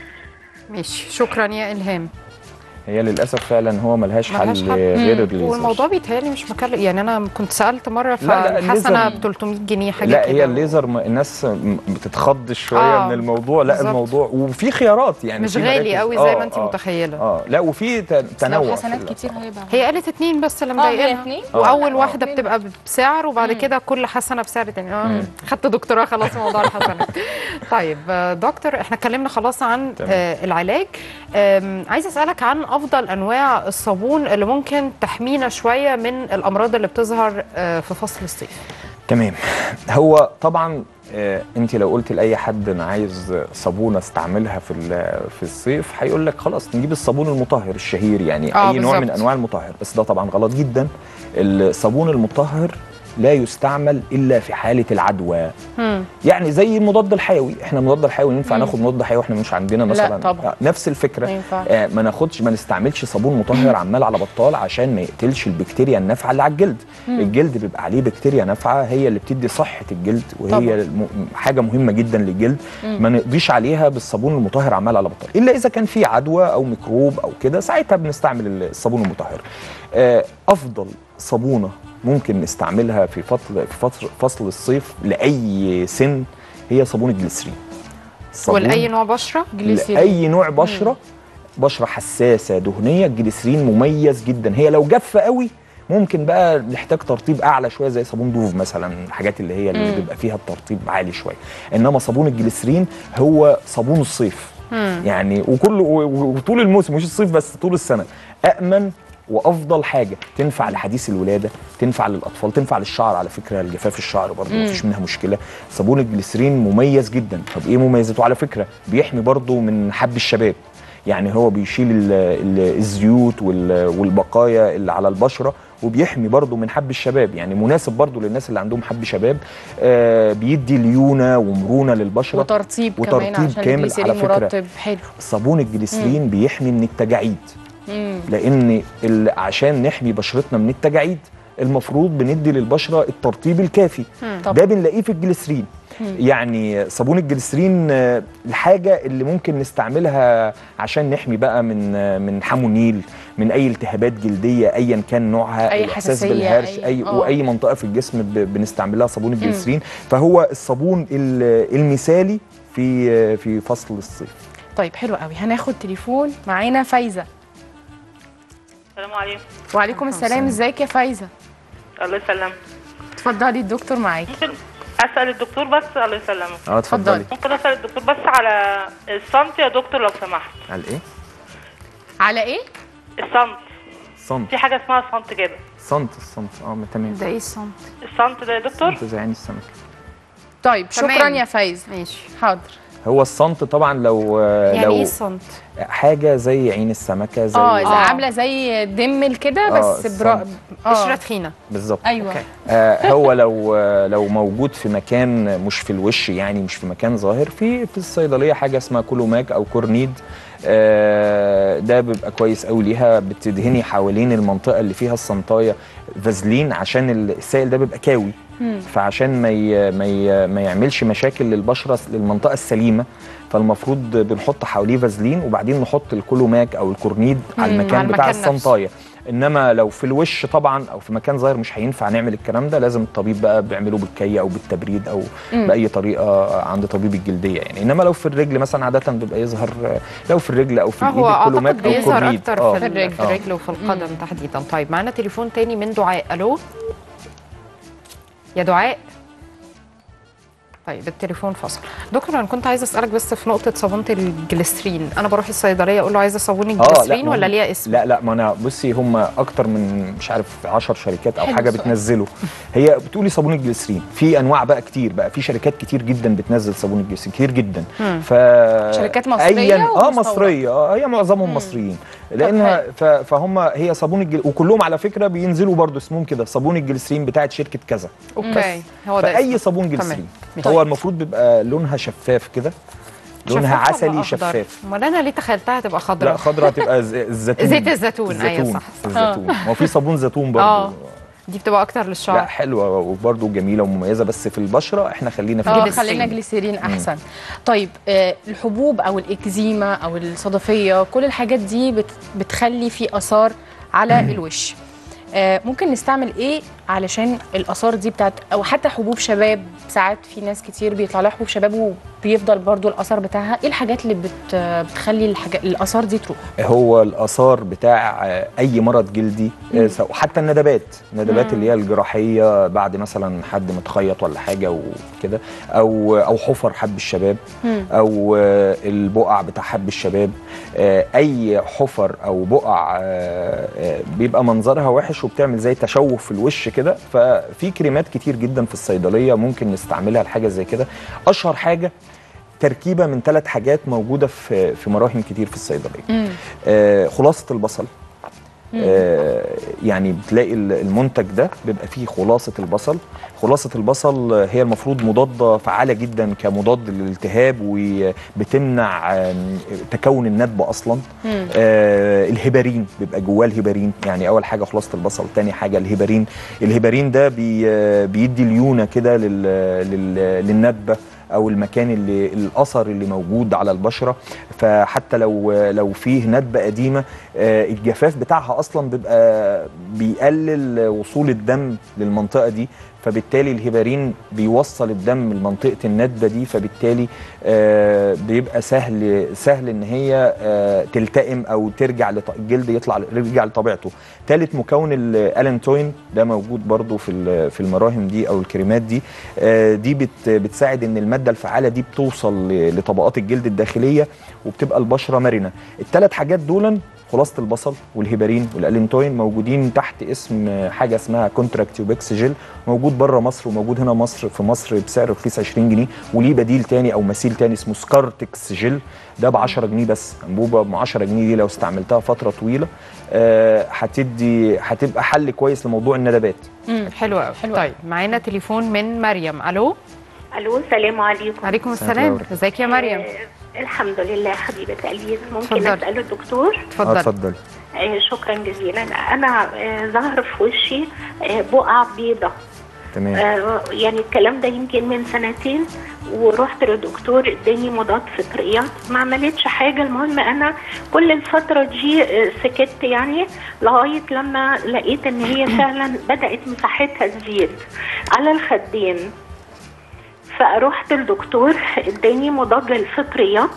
ماشي شكرا يا الهام هي للاسف فعلا هو ملهاش حل ملهاش حل. غير الليزر والموضوع بيتهيألي مش مكلف يعني انا كنت سالت مره لا، لا، فالحسنه الليزر- ب 300 جنيه حاجه لا كده هي الليزر ما- الناس م- بتتخض شويه آه، من الموضوع لا بالظبط. الموضوع وفي خيارات يعني مش في غالي مراكز- قوي زي آه، ما انت آه، متخيله اه لا وفي ت- تنوع لو في حسنات ال- كتير هيبقى هي قالت اتنين بس اللي اه هي مضايقاها اتنين واول آه. واحده بتبقى بسعر وبعد كده كل حسنه بسعر تاني اه خدت دكتوراه خلاص في موضوع الحسنات طيب آه، دكتور احنا اتكلمنا خلاص عن تمام. آه العلاج آم، عايزه اسالك عن افضل انواع الصابون اللي ممكن تحمينا شويه من الامراض اللي بتظهر آه في فصل الصيف تمام هو طبعا آه انت لو قلت لاي حد انا عايز صابونه استعملها في ال- في الصيف هيقول لك خلاص نجيب الصابون المطهر الشهير يعني آه، اي نوع من بالظبط. انواع المطهر بس ده طبعا غلط جدا الصابون المطهر لا يستعمل الا في حاله العدوى يعني زي المضاد الحيوي احنا المضاد الحيوي ينفع ناخد مضاد حيوي واحنا مش عندنا مثلا طبعا. آه، نفس الفكره ما ينفعش. آه ما ناخدش ما نستعملش صابون مطهر عمال على بطال عشان ما يقتلش البكتيريا النافعه اللي على الجلد الجلد بيبقى عليه بكتيريا نافعه هي اللي بتدي صحه الجلد وهي طبعا. الم... حاجه مهمه جدا للجلد ما نقضيش عليها بالصابون المطهر عمال على بطال الا اذا كان في عدوى او ميكروب او كده ساعتها بنستعمل الصابون المطهر آه افضل صابونه ممكن نستعملها في فصل في فصل, فصل الصيف لاي سن هي صابون الجليسرين صابون ولاي نوع بشره جليسيرين. لاي نوع بشره بشره حساسه دهنيه الجليسرين مميز جدا هي لو جافه قوي ممكن بقى نحتاج ترطيب اعلى شويه زي صابون دوف مثلا الحاجات اللي هي اللي بيبقى فيها الترطيب عالي شويه انما صابون الجليسرين هو صابون الصيف يعني وكل و- و- وطول الموسم مش الصيف بس طول السنه امن وافضل حاجه تنفع لحديث الولاده تنفع للاطفال تنفع للشعر على فكره الجفاف الشعر برضه مفيش منها مشكله صابون الجليسرين مميز جدا طب ايه مميزاته على فكره بيحمي برضه من حب الشباب يعني هو بيشيل ال ال الزيوت وال- والبقايا اللي على البشره وبيحمي برضه من حب الشباب يعني مناسب برضه للناس اللي عندهم حب شباب آه بيدي ليونه ومرونه للبشره وترطيب كمان وترطيب عشان كامل الجليسيرين على فكرة. مرطب حلو صابون الجليسرين بيحمي من التجاعيد مم. لان ال- عشان نحمي بشرتنا من التجاعيد المفروض بندي للبشره الترطيب الكافي طبعا. ده بنلاقيه في الجليسرين يعني صابون الجليسرين آه، الحاجه اللي ممكن نستعملها عشان نحمي بقى من آه، من حمونيل من اي التهابات جلديه ايا كان نوعها أي الاحساس حساسية، بالهرش أي- اي آه. واي منطقه في الجسم ب- بنستعمل لها صابون الجليسرين فهو الصابون ال- المثالي في آه، في فصل الصيف طيب حلو قوي هناخد تليفون معانا فايزه السلام عليكم وعليكم السلام ازيك يا فايزه الله يسلم اتفضلي الدكتور معاكي ممكن اسال الدكتور بس الله يسلمك اه اتفضلي. ممكن اسال الدكتور بس على الصمت يا دكتور لو سمحت على ايه؟ على ايه الصمت صمت في حاجه اسمها صمت كده صمت الصمت اه تمام ده ايه الصمت الصمت ده يا دكتور صمت زي عين السمكه طيب تمام. شكرا يا فايز ماشي حاضر هو الصمت طبعا لو يعني لو ايه الصمت حاجه زي عين السمكه زي اه إذا آه. عامله زي دمل كده آه، بس برا الصمت. قشره اه تخينه بالظبط ايوه أوكي. آه هو لو آه، لو موجود في مكان مش في الوش يعني مش في مكان ظاهر في في الصيدليه حاجه اسمها كولوماك او كورنيد آه ده بيبقى كويس قوي ليها بتدهني حوالين المنطقه اللي فيها الصنطايه فازلين عشان السائل ده بيبقى كاوي فعشان ما ي ما ي ما يعملش مشاكل للبشره للمنطقه السليمه فالمفروض بنحط حواليه فازلين وبعدين نحط الكولوماك او الكورنيد على مم، المكان على بتاع المكان نفسه. الصنطايه انما لو في الوش طبعا او في مكان ظاهر مش هينفع نعمل الكلام ده لازم الطبيب بقى بيعمله بالكي او بالتبريد او مم. باي طريقه عند طبيب الجلديه يعني انما لو في الرجل مثلا عاده بيبقى يظهر لو في الرجل او في اه الايد هو الكولوماك اعتقد او بيظهر كورنيد اكتر آه. في الرجل في آه. الرجل وفي القدم تحديدا طيب معانا تليفون تاني من دعاء الو يا دعاء طيب التليفون فصل دكتور انا كنت عايزه اسالك بس في نقطه صابونه الجليسرين انا بروح الصيدليه اقول له عايزه صابون الجليسرين ما ولا هم- ليها اسم لا لا ما انا بصي هم اكتر من مش عارف 10 شركات او حلو حاجه السؤال. بتنزله هي بتقولي صابون الجليسرين في انواع بقى كتير بقى في شركات كتير جدا بتنزل صابون الجليسرين كتير جدا مم. ف شركات مصرية أياً- اه ومستوردة. مصريه اه هي معظمهم مصريين لانها ف... فهم هي صابون الجل... وكلهم على فكره بينزلوا برضو اسمهم كده صابون الجليسرين بتاعت شركه كذا اوكي هو ده فاي اسمه. صابون جليسرين تمام. هو المفروض بيبقى لونها شفاف كده لونها شفاف ولا عسلي أخضر؟ شفاف امال انا ليه تخيلتها تبقى لا خضراء خضرا هتبقى ز- الزيتون زيت الزيتون، أيوة الزيتون صح. الزيتون هو في صابون زيتون برضو اه دي بتبقى اكتر لا للشعر حلوه وبرضو جميله ومميزه بس في البشره احنا خلينا في اه جليسرين. خلينا جليسيرين احسن طيب آه الحبوب او الاكزيما او الصدفيه كل الحاجات دي بت بتخلي في اثار على الوش آه ممكن نستعمل ايه علشان الاثار دي بتاعت او حتى حبوب شباب ساعات في ناس كتير بيطلع لها حبوب شباب وبيفضل برضو الاثر بتاعها ايه الحاجات اللي بت بتخلي الحاجة الاثار دي تروح هو الاثار بتاع آه، اي مرض جلدي آه، سواء- حتى الندبات الندبات اللي هي الجراحيه بعد مثلا حد متخيط ولا حاجه وكده او او حفر حب الشباب او آه، البقع بتاع حب الشباب آه، اي حفر او بقع آه، آه، بيبقى منظرها وحش وبتعمل زي تشوه في الوش كده ففي كريمات كتير جدا في الصيدليه ممكن نستعملها لحاجه زي كده اشهر حاجه تركيبه من ثلاث حاجات موجوده في في مراهم كتير في الصيدليه آه خلاصه البصل آه يعني بتلاقي ال- المنتج ده بيبقى فيه خلاصه البصل خلاصه البصل آه، هي المفروض مضاده فعاله جدا كمضاد للالتهاب وبتمنع آم، تكون الندب اصلا آه الهيبارين بيبقى جواه الهيبارين يعني اول حاجه خلاصه البصل تاني حاجه الهيبارين الهيبارين ده بي آه، بيدي ليونه كده لل لل للندبه او المكان اللي الاثر اللي موجود على البشره فحتى لو لو فيه ندبه قديمه آه، الجفاف بتاعها اصلا بيبقى بيقلل وصول الدم للمنطقه دي فبالتالي الهيبارين بيوصل الدم لمنطقه الندبه دي فبالتالي آه، بيبقى سهل سهل ان هي آه، تلتئم او ترجع لط- الجلد يطلع يرجع لطبيعته ثالث مكون الالنتوين ده موجود برضو في ال- في المراهم دي او الكريمات دي آه، دي بت بتساعد ان الماده الفعاله دي بتوصل ل- لطبقات الجلد الداخليه وبتبقى البشره مرنه الثلاث حاجات دول خلاصه البصل والهيبارين والالنتوين موجودين تحت اسم آه، حاجه اسمها كونتراكتيوبكس جل موجود بره مصر وموجود هنا مصر في مصر بسعر رخيص 20 جنيه وليه بديل تاني او مثيل تاني اسمه سكارتكس جل ده ب 10 جنيه بس انبوبه ب 10 جنيه دي لو استعملتها فتره طويله آه، هتدي هتبقى حل كويس لموضوع الندبات حلو قوي حلو طيب معانا تليفون من مريم الو الو السلام عليكم عليكم السلام السلام ورحمة ازيك يا مريم آه، الحمد لله حبيبه قلبي ممكن اتفضلي. اسال الدكتور اه اتفضل اتفضل آه، شكرا جزيلا انا آه، ظهر في وشي آه، بقع بيضة تمام آه، يعني الكلام ده يمكن من سنتين ورحت لدكتور اداني مضاد فطريات ما عملتش حاجه المهم انا كل الفتره دي آه، سكت يعني لغايه لما لقيت ان هي فعلا بدات مساحتها تزيد على الخدين فروحت الدكتور اداني مضاد للفطريات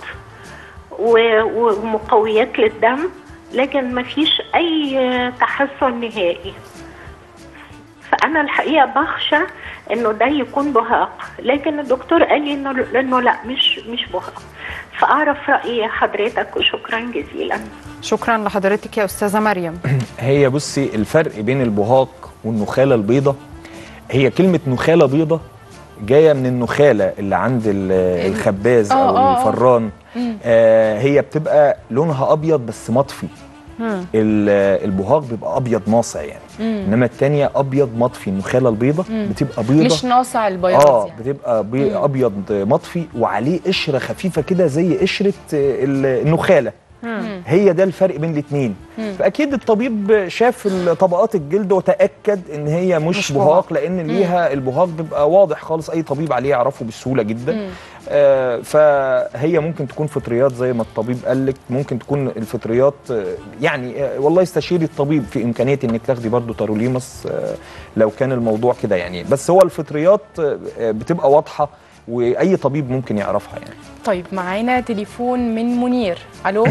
و- ومقويات للدم لكن ما فيش اي تحسن نهائي فانا الحقيقه بخشى انه ده يكون بهاق لكن الدكتور قال لي انه انه لا مش مش بهاق فاعرف راي حضرتك وشكرا جزيلا شكرا لحضرتك يا استاذه مريم هي بصي الفرق بين البهاق والنخاله البيضاء هي كلمه نخاله بيضاء جايه من النخاله اللي عند ال- الخباز آه، او آه، آه. الفران مم. آه هي بتبقى لونها ابيض بس مطفي مم. ال- البهاق بيبقى ابيض ناصع يعني مم. انما التانية ابيض مطفي النخاله البيضاء مم. بتبقى بيضه مش ناصع البياض اه يعني. بتبقى بي مم. ابيض مطفي وعليه قشره خفيفه كده زي قشره آه، ال- النخاله مم. هي ده الفرق بين الاثنين مم. فاكيد الطبيب شاف طبقات الجلد وتاكد ان هي مش, مش بهاق بهاق. لان ليها البهاق بيبقى واضح خالص اي طبيب عليه يعرفه بسهوله جدا مم. آه فهي ممكن تكون فطريات زي ما الطبيب قال لك ممكن تكون الفطريات آه، يعني آه والله استشيري الطبيب في امكانيه انك تاخدي برضو تاروليمس آه لو كان الموضوع كده يعني بس هو الفطريات آه بتبقى واضحه واي طبيب ممكن يعرفها يعني طيب معانا تليفون من منير الو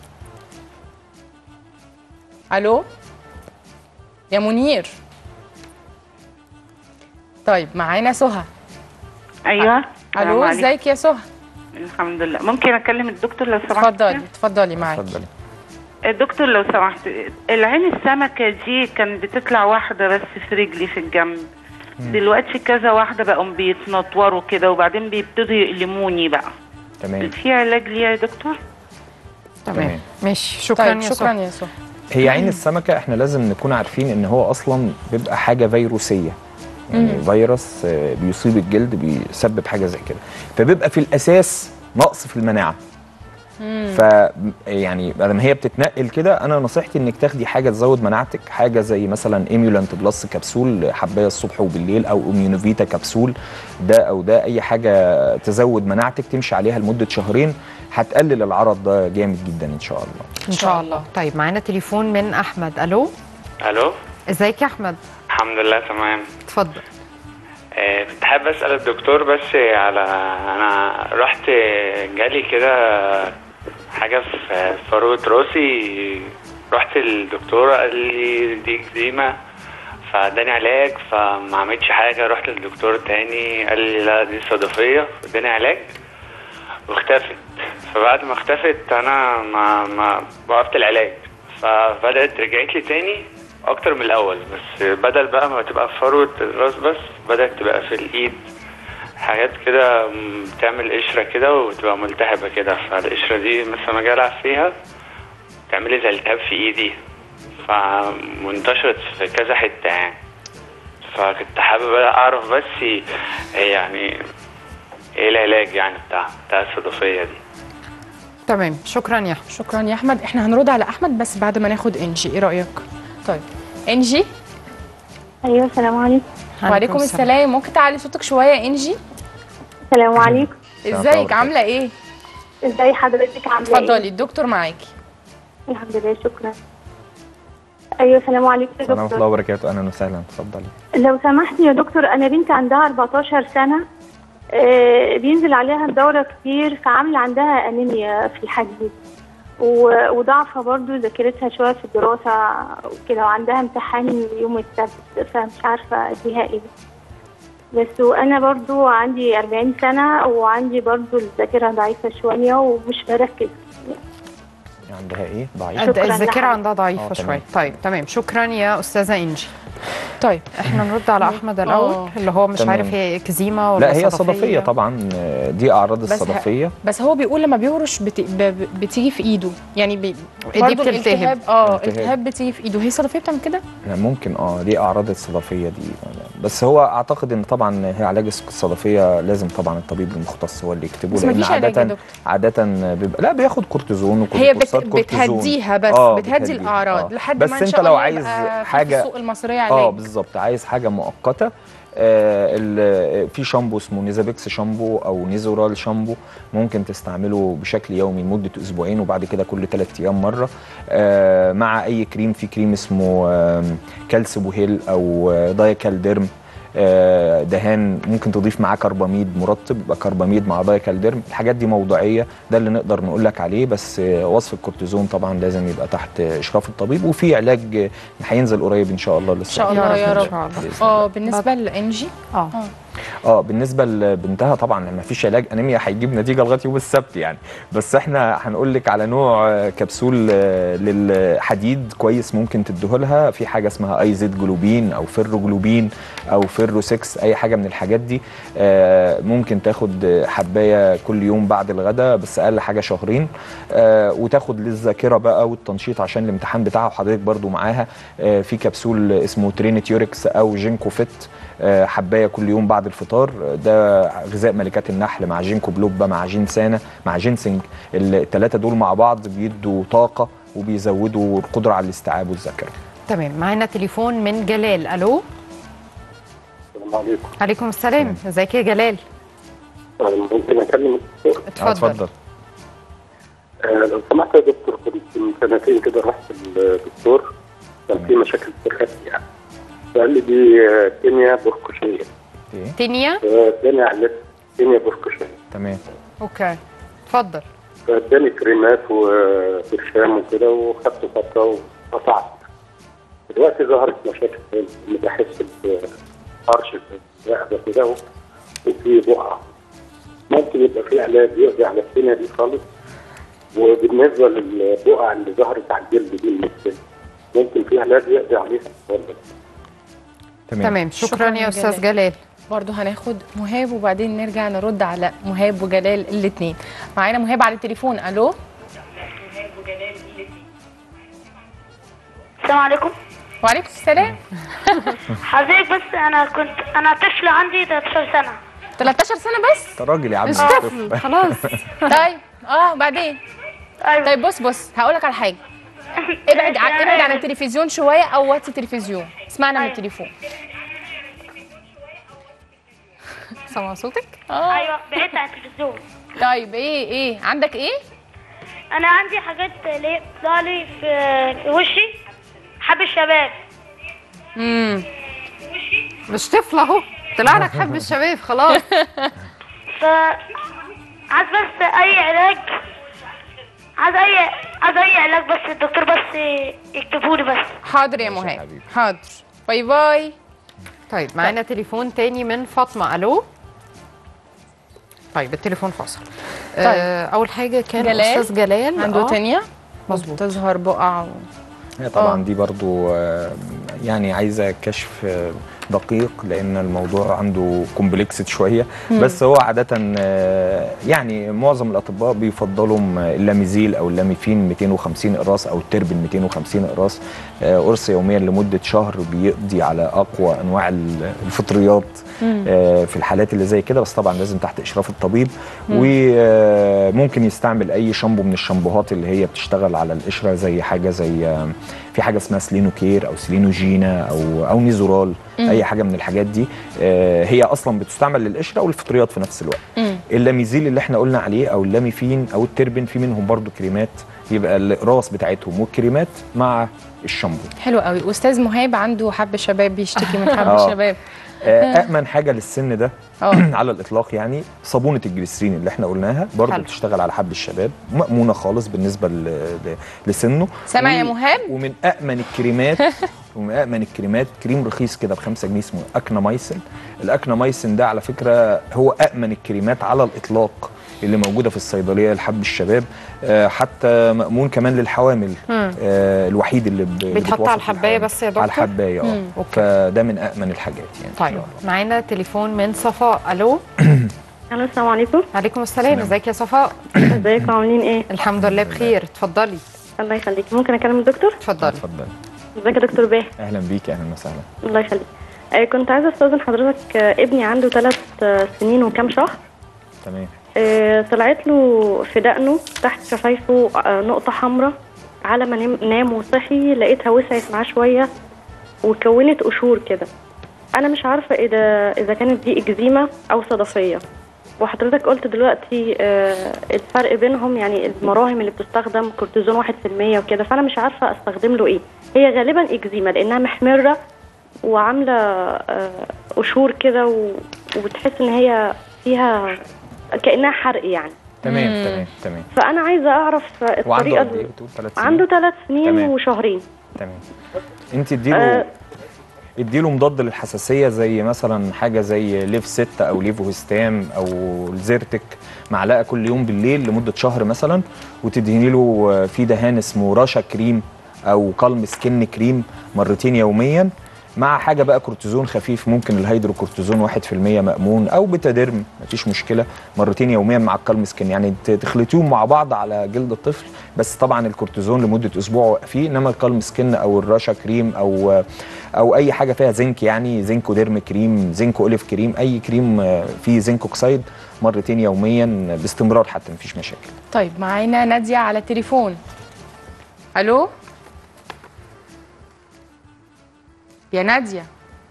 الو يا منير طيب معانا سهى ايوه السلام الو عليكم. ازيك يا سهى الحمد لله ممكن اكلم الدكتور لو سمحت اتفضلي اتفضلي معاك اتفضلي الدكتور لو سمحت العين السمكة دي كان بتطلع واحدة بس في رجلي في الجنب دلوقتي كذا واحدة بقوا بيتنطوروا كده وبعدين بيبتدوا يقلموني بقى تمام في علاج ليها يا دكتور؟ تمام تمام. ماشي شكرا طيب يا شكرا سهى يا سهى هي عين السمكة احنا لازم نكون عارفين ان هو اصلا بيبقى حاجة فيروسية يعني مم. فيروس آه، بيصيب الجلد بيسبب حاجة زي كده فبيبقى في الاساس نقص في المناعة ف يعني لما هي بتتنقل كده انا نصيحتي انك تاخدي حاجه تزود مناعتك حاجه زي مثلا ايميولانت بلس كبسول حبايه الصبح وبالليل او اميونوفيتا كبسول ده او ده اي حاجه تزود مناعتك تمشي عليها لمده شهرين هتقلل العرض ده جامد جدا ان شاء الله ان شاء الله طيب معانا تليفون من احمد الو الو ازيك يا احمد الحمد لله تمام اتفضل آه، كنت حابب اسال الدكتور بس على انا رحت جالي كده حاجه في فروه راسي رحت للدكتور قال لي دي اكزيما فاداني علاج فما عملتش حاجه رحت للدكتور تاني قال لي لا دي صدفيه اداني علاج واختفت فبعد ما اختفت انا ما ما وقفت العلاج فبدات رجعت لي تاني اكتر من الاول بس بدل بقى ما تبقى في فروه الراس بس بدات تبقى في الايد حاجات كده م، بتعمل قشره كده وتبقى ملتهبه كده فالقشره دي مثلا ما اجي العب فيها تعملي زي التهاب في ايدي فمنتشرت في كذا حته يعني فكنت حابب اعرف بس يعني ايه العلاج يعني بتاع بتاع الصدفيه دي تمام شكرا يا احمد شكرا يا احمد احنا هنرد على احمد بس بعد ما ناخد انجي ايه رايك طيب انجي ايوه السلام عليكم وعليكم السلام ممكن تعلي صوتك شويه يا انجي السلام عليكم ازيك عامله ايه ازاي حضرتك عامله ايه اتفضلي الدكتور معاكي الحمد لله شكرا ايوه السلام عليكم يا السلام ورحمه الله دكتور وبركاته اهلا وسهلا اتفضلي لو سمحت يا دكتور انا بنتي عندها 14 سنه آه، بينزل عليها الدورة كتير فعاملة عندها أنيميا في الحديد و- وضعفها برضو ذاكرتها شوية في الدراسة وكده وعندها امتحان يوم السبت فمش عارفة أديها ايه بس وأنا برضو عندي 40 سنة وعندي برضو الذاكرة ضعيفة شوية ومش بركز عندها ايه ضعيف قد شكراً الذاكره لحضرتك. عندها ضعيفه آه، شويه تمام. طيب تمام شكرا يا استاذه انجي طيب احنا نرد على احمد الاول آه. اللي هو مش تمام. عارف هي اكزيما ولا لا هي صدفيه طبعا آه، دي اعراض بس ه- الصدفيه بس هو بيقول لما بيهرش بت... ب... ب- بتيجي في ايده يعني بي... دي برضه بتلتهب. الالتهاب اه التهاب. التهاب بتيجي في ايده هي صدفيه بتعمل كده لا، ممكن اه دي اعراض الصدفيه دي بس هو اعتقد ان طبعا هي علاج الصدفيه لازم طبعا الطبيب المختص هو اللي يكتبه بس لان مفيش علاج يا عاده دكتور. عاده بيبقى لا بياخد كورتيزون هي بت... وكورتيكوسات كورتيزون بتهديها بس آه، بتهدي بتهديها، الاعراض آه. لحد بس ما ان انت شاء لو الله عايز يبقى في حاجه السوق المصريه علاج اه بالظبط عايز حاجه مؤقته آه ال- في شامبو اسمه نيزابيكس شامبو او نيزورال شامبو ممكن تستعمله بشكل يومي لمده اسبوعين وبعد كده كل ثلاث ايام مره آه مع اي كريم في كريم اسمه آم، كالسيبوهيل او آه، دايكالديرم آه، دهان ممكن تضيف معاه كرباميد مرطب يبقى كرباميد مع دايكالديرم الحاجات دي موضوعيه ده اللي نقدر نقول لك عليه بس آه، وصف الكورتيزون طبعا لازم يبقى تحت اشراف الطبيب وفي علاج آه، هينزل قريب ان شاء الله لسه ان شاء الله يا إن رب شاء الله. بإذن اه بالنسبه للانجي اه اه بالنسبه لبنتها طبعا ما فيش علاج انيميا هيجيب نتيجه لغايه يوم السبت يعني بس احنا هنقول لك على نوع آه، كبسول آه، للحديد كويس ممكن تديهولها في حاجه اسمها اي زد جلوبين او فيرو جلوبين او فيرو 6 اي حاجه من الحاجات دي آه، ممكن تاخد آه، حبايه كل يوم بعد الغداء بس اقل حاجه شهرين آه، وتاخد للذاكره بقى والتنشيط عشان الامتحان بتاعها وحضرتك برضو معاها آه، في كبسول اسمه ترينيتيوركس او جينكو فيت آه، حبايه كل يوم بعد الفطار ده غذاء ملكات النحل مع جينكو بلوبا مع جينسانا مع جينسنج الثلاثه دول مع بعض بيدوا طاقه وبيزودوا القدره على الاستيعاب والذاكره تمام معانا تليفون من جلال الو السلام عليكم عليكم السلام ازيك يا جلال أنا ممكن اكلم الدكتور اتفضل آه، لو سمحت يا دكتور كنت من سنتين كده رحت للدكتور كان في مشاكل في خدي يعني فقال لي دي آه، كيمياء بركشيه إيه؟ تينيا فاداني علاج كيمياء بركشيه تمام اوكي اتفضل فاداني كريمات وبرشام وكده وخدت فتره وقطعت دلوقتي ظهرت مشاكل تاني اني بحس بقرش في الرقبه كده وفي بقعه ممكن يبقى في علاج يقضي على الكيمياء دي خالص وبالنسبه للبقع اللي ظهرت على الجلد دي المشكله ممكن في علاج يقضي عليها ولا تمام تمام شكرا, شكراً يا يا استاذ جلال. جلال برضه هناخد مهاب وبعدين نرجع نرد على مهاب وجلال الاثنين معانا مهاب على التليفون الو السلام عليكم وعليكم السلام حضرتك بس انا كنت انا طفل عندي 13 سنه 13 سنه بس انت راجل يا عم مش مش طفل طفل. خلاص طيب اه وبعدين ايوه طيب بص بص هقول لك على حاجه ابعد عن ابعد عن التلفزيون شويه او وطي التلفزيون اسمعنا من أيوة. التليفون سامع صوتك اه ايوه بعدت عن التلفزيون طيب ايه ايه عندك ايه انا عندي حاجات اللي بتطلع لي في في وشي حب الشباب امم مش طفل اهو طلع لك حب الشباب خلاص ف عايز بس اي علاج عايز اي عايز اي علاج بس الدكتور بس يكتبه لي بس حاضر يا ماشي يا مهاب حبيبي. حاضر باي باي طيب معانا تليفون تاني من فاطمه الو طيب التليفون فصل طيب. آه اول حاجه كان جلال استاذ جلال عنده آه، تانية مظبوط تظهر بقع و... هي طبعا آه. دي برضو آه، يعني عايزه كشف آه، دقيق لان الموضوع عنده كومبلكسد شويه بس هو عاده آه، يعني معظم الاطباء بيفضلوا م- اللاميزيل او اللاميفين 250 اقراص او التربن 250 اقراص آه، قرص يوميا لمده شهر بيقضي على اقوى انواع ال- الفطريات آه، في الحالات اللي زي كده بس طبعا لازم تحت اشراف الطبيب وممكن يستعمل اي شامبو من الشامبوهات اللي هي بتشتغل على القشره زي حاجه زي آه، في حاجه اسمها سلينو كير او سلينو جينا او او نيزورال اي حاجه من الحاجات دي آه، هي اصلا بتستعمل للقشره والفطريات في نفس الوقت مم. اللاميزيل اللي احنا قلنا عليه او اللاميفين او التربن في منهم برضو كريمات يبقى الاقراص بتاعتهم والكريمات مع الشامبو حلو قوي استاذ مهاب عنده حب شباب بيشتكي من حب آه. شباب آه، امن حاجه للسن ده اه على الاطلاق يعني صابونه الجليسرين اللي احنا قلناها برضه حلو. بتشتغل على حب الشباب مأمونه خالص بالنسبه ل- ل- لسنه سامع يا و- مهاب؟ ومن امن الكريمات ومن امن الكريمات كريم رخيص كده ب 5 جنيه اسمه اكنامايسن الاكنامايسن ده على فكره هو امن الكريمات على الاطلاق اللي موجوده في الصيدليه لحب الشباب آه، حتى مأمون كمان للحوامل آه، الوحيد اللي ب- اللي بيتحط بتوافق على الحباية الحوامل. بس يا دكتور؟ على الحبايه اه مم. فده من امن الحاجات يعني طيب معانا تليفون من صفاء الو الو السلام عليكم عليكم السلام ازيك يا صفاء ازيكم عاملين ايه الحمد لله بخير اتفضلي الله يخليك ممكن اكلم الدكتور اتفضلي اتفضل ازيك يا دكتور باه اهلا بيك اهلا وسهلا الله يخليك آه كنت عايزه استاذن حضرتك آه ابني عنده ثلاث آه سنين وكام شهر تمام آه طلعت له في دقنه تحت شفايفه آه نقطه حمراء على ما نام, نام وصحي لقيتها وسعت معاه شويه وكونت قشور كده انا مش عارفه اذا اذا كانت دي اكزيما او صدفيه وحضرتك قلت دلوقتي آه الفرق بينهم يعني المراهم اللي بتستخدم كورتيزون واحد في المية وكده فأنا مش عارفة أستخدم له إيه هي غالبا إكزيما لأنها محمرة وعاملة آه قشور كده و... وبتحس ان هي فيها كانها حرق يعني تمام مم. تمام تمام فانا عايزه اعرف وعنده الطريقه قد ايه ال- بتقول ثلاث سنين عنده ثلاث سنين تمام. وشهرين تمام انت اديله آه. اديله مضاد للحساسيه زي مثلا حاجه زي ليف 6 او ليفوهستام او الزيرتك معلقه كل يوم بالليل لمده شهر مثلا وتدهني له آه، في دهان اسمه رشا كريم او كالم سكين كريم مرتين يوميا مع حاجه بقى كورتيزون خفيف ممكن الهيدروكورتيزون 1% مأمون او بتادرم مفيش مشكله مرتين يوميا مع الكالم سكين يعني ت- تخلطيهم مع بعض على جلد الطفل بس طبعا الكورتيزون لمده اسبوع وقفيه انما الكالم سكين او الرشا كريم او او اي حاجه فيها زنك يعني زنكو ديرم كريم زنكو اوليف كريم اي كريم آه، فيه زنك اوكسيد مرتين يوميا باستمرار حتى مفيش مشاكل طيب معانا ناديه على التليفون الو يا ناديه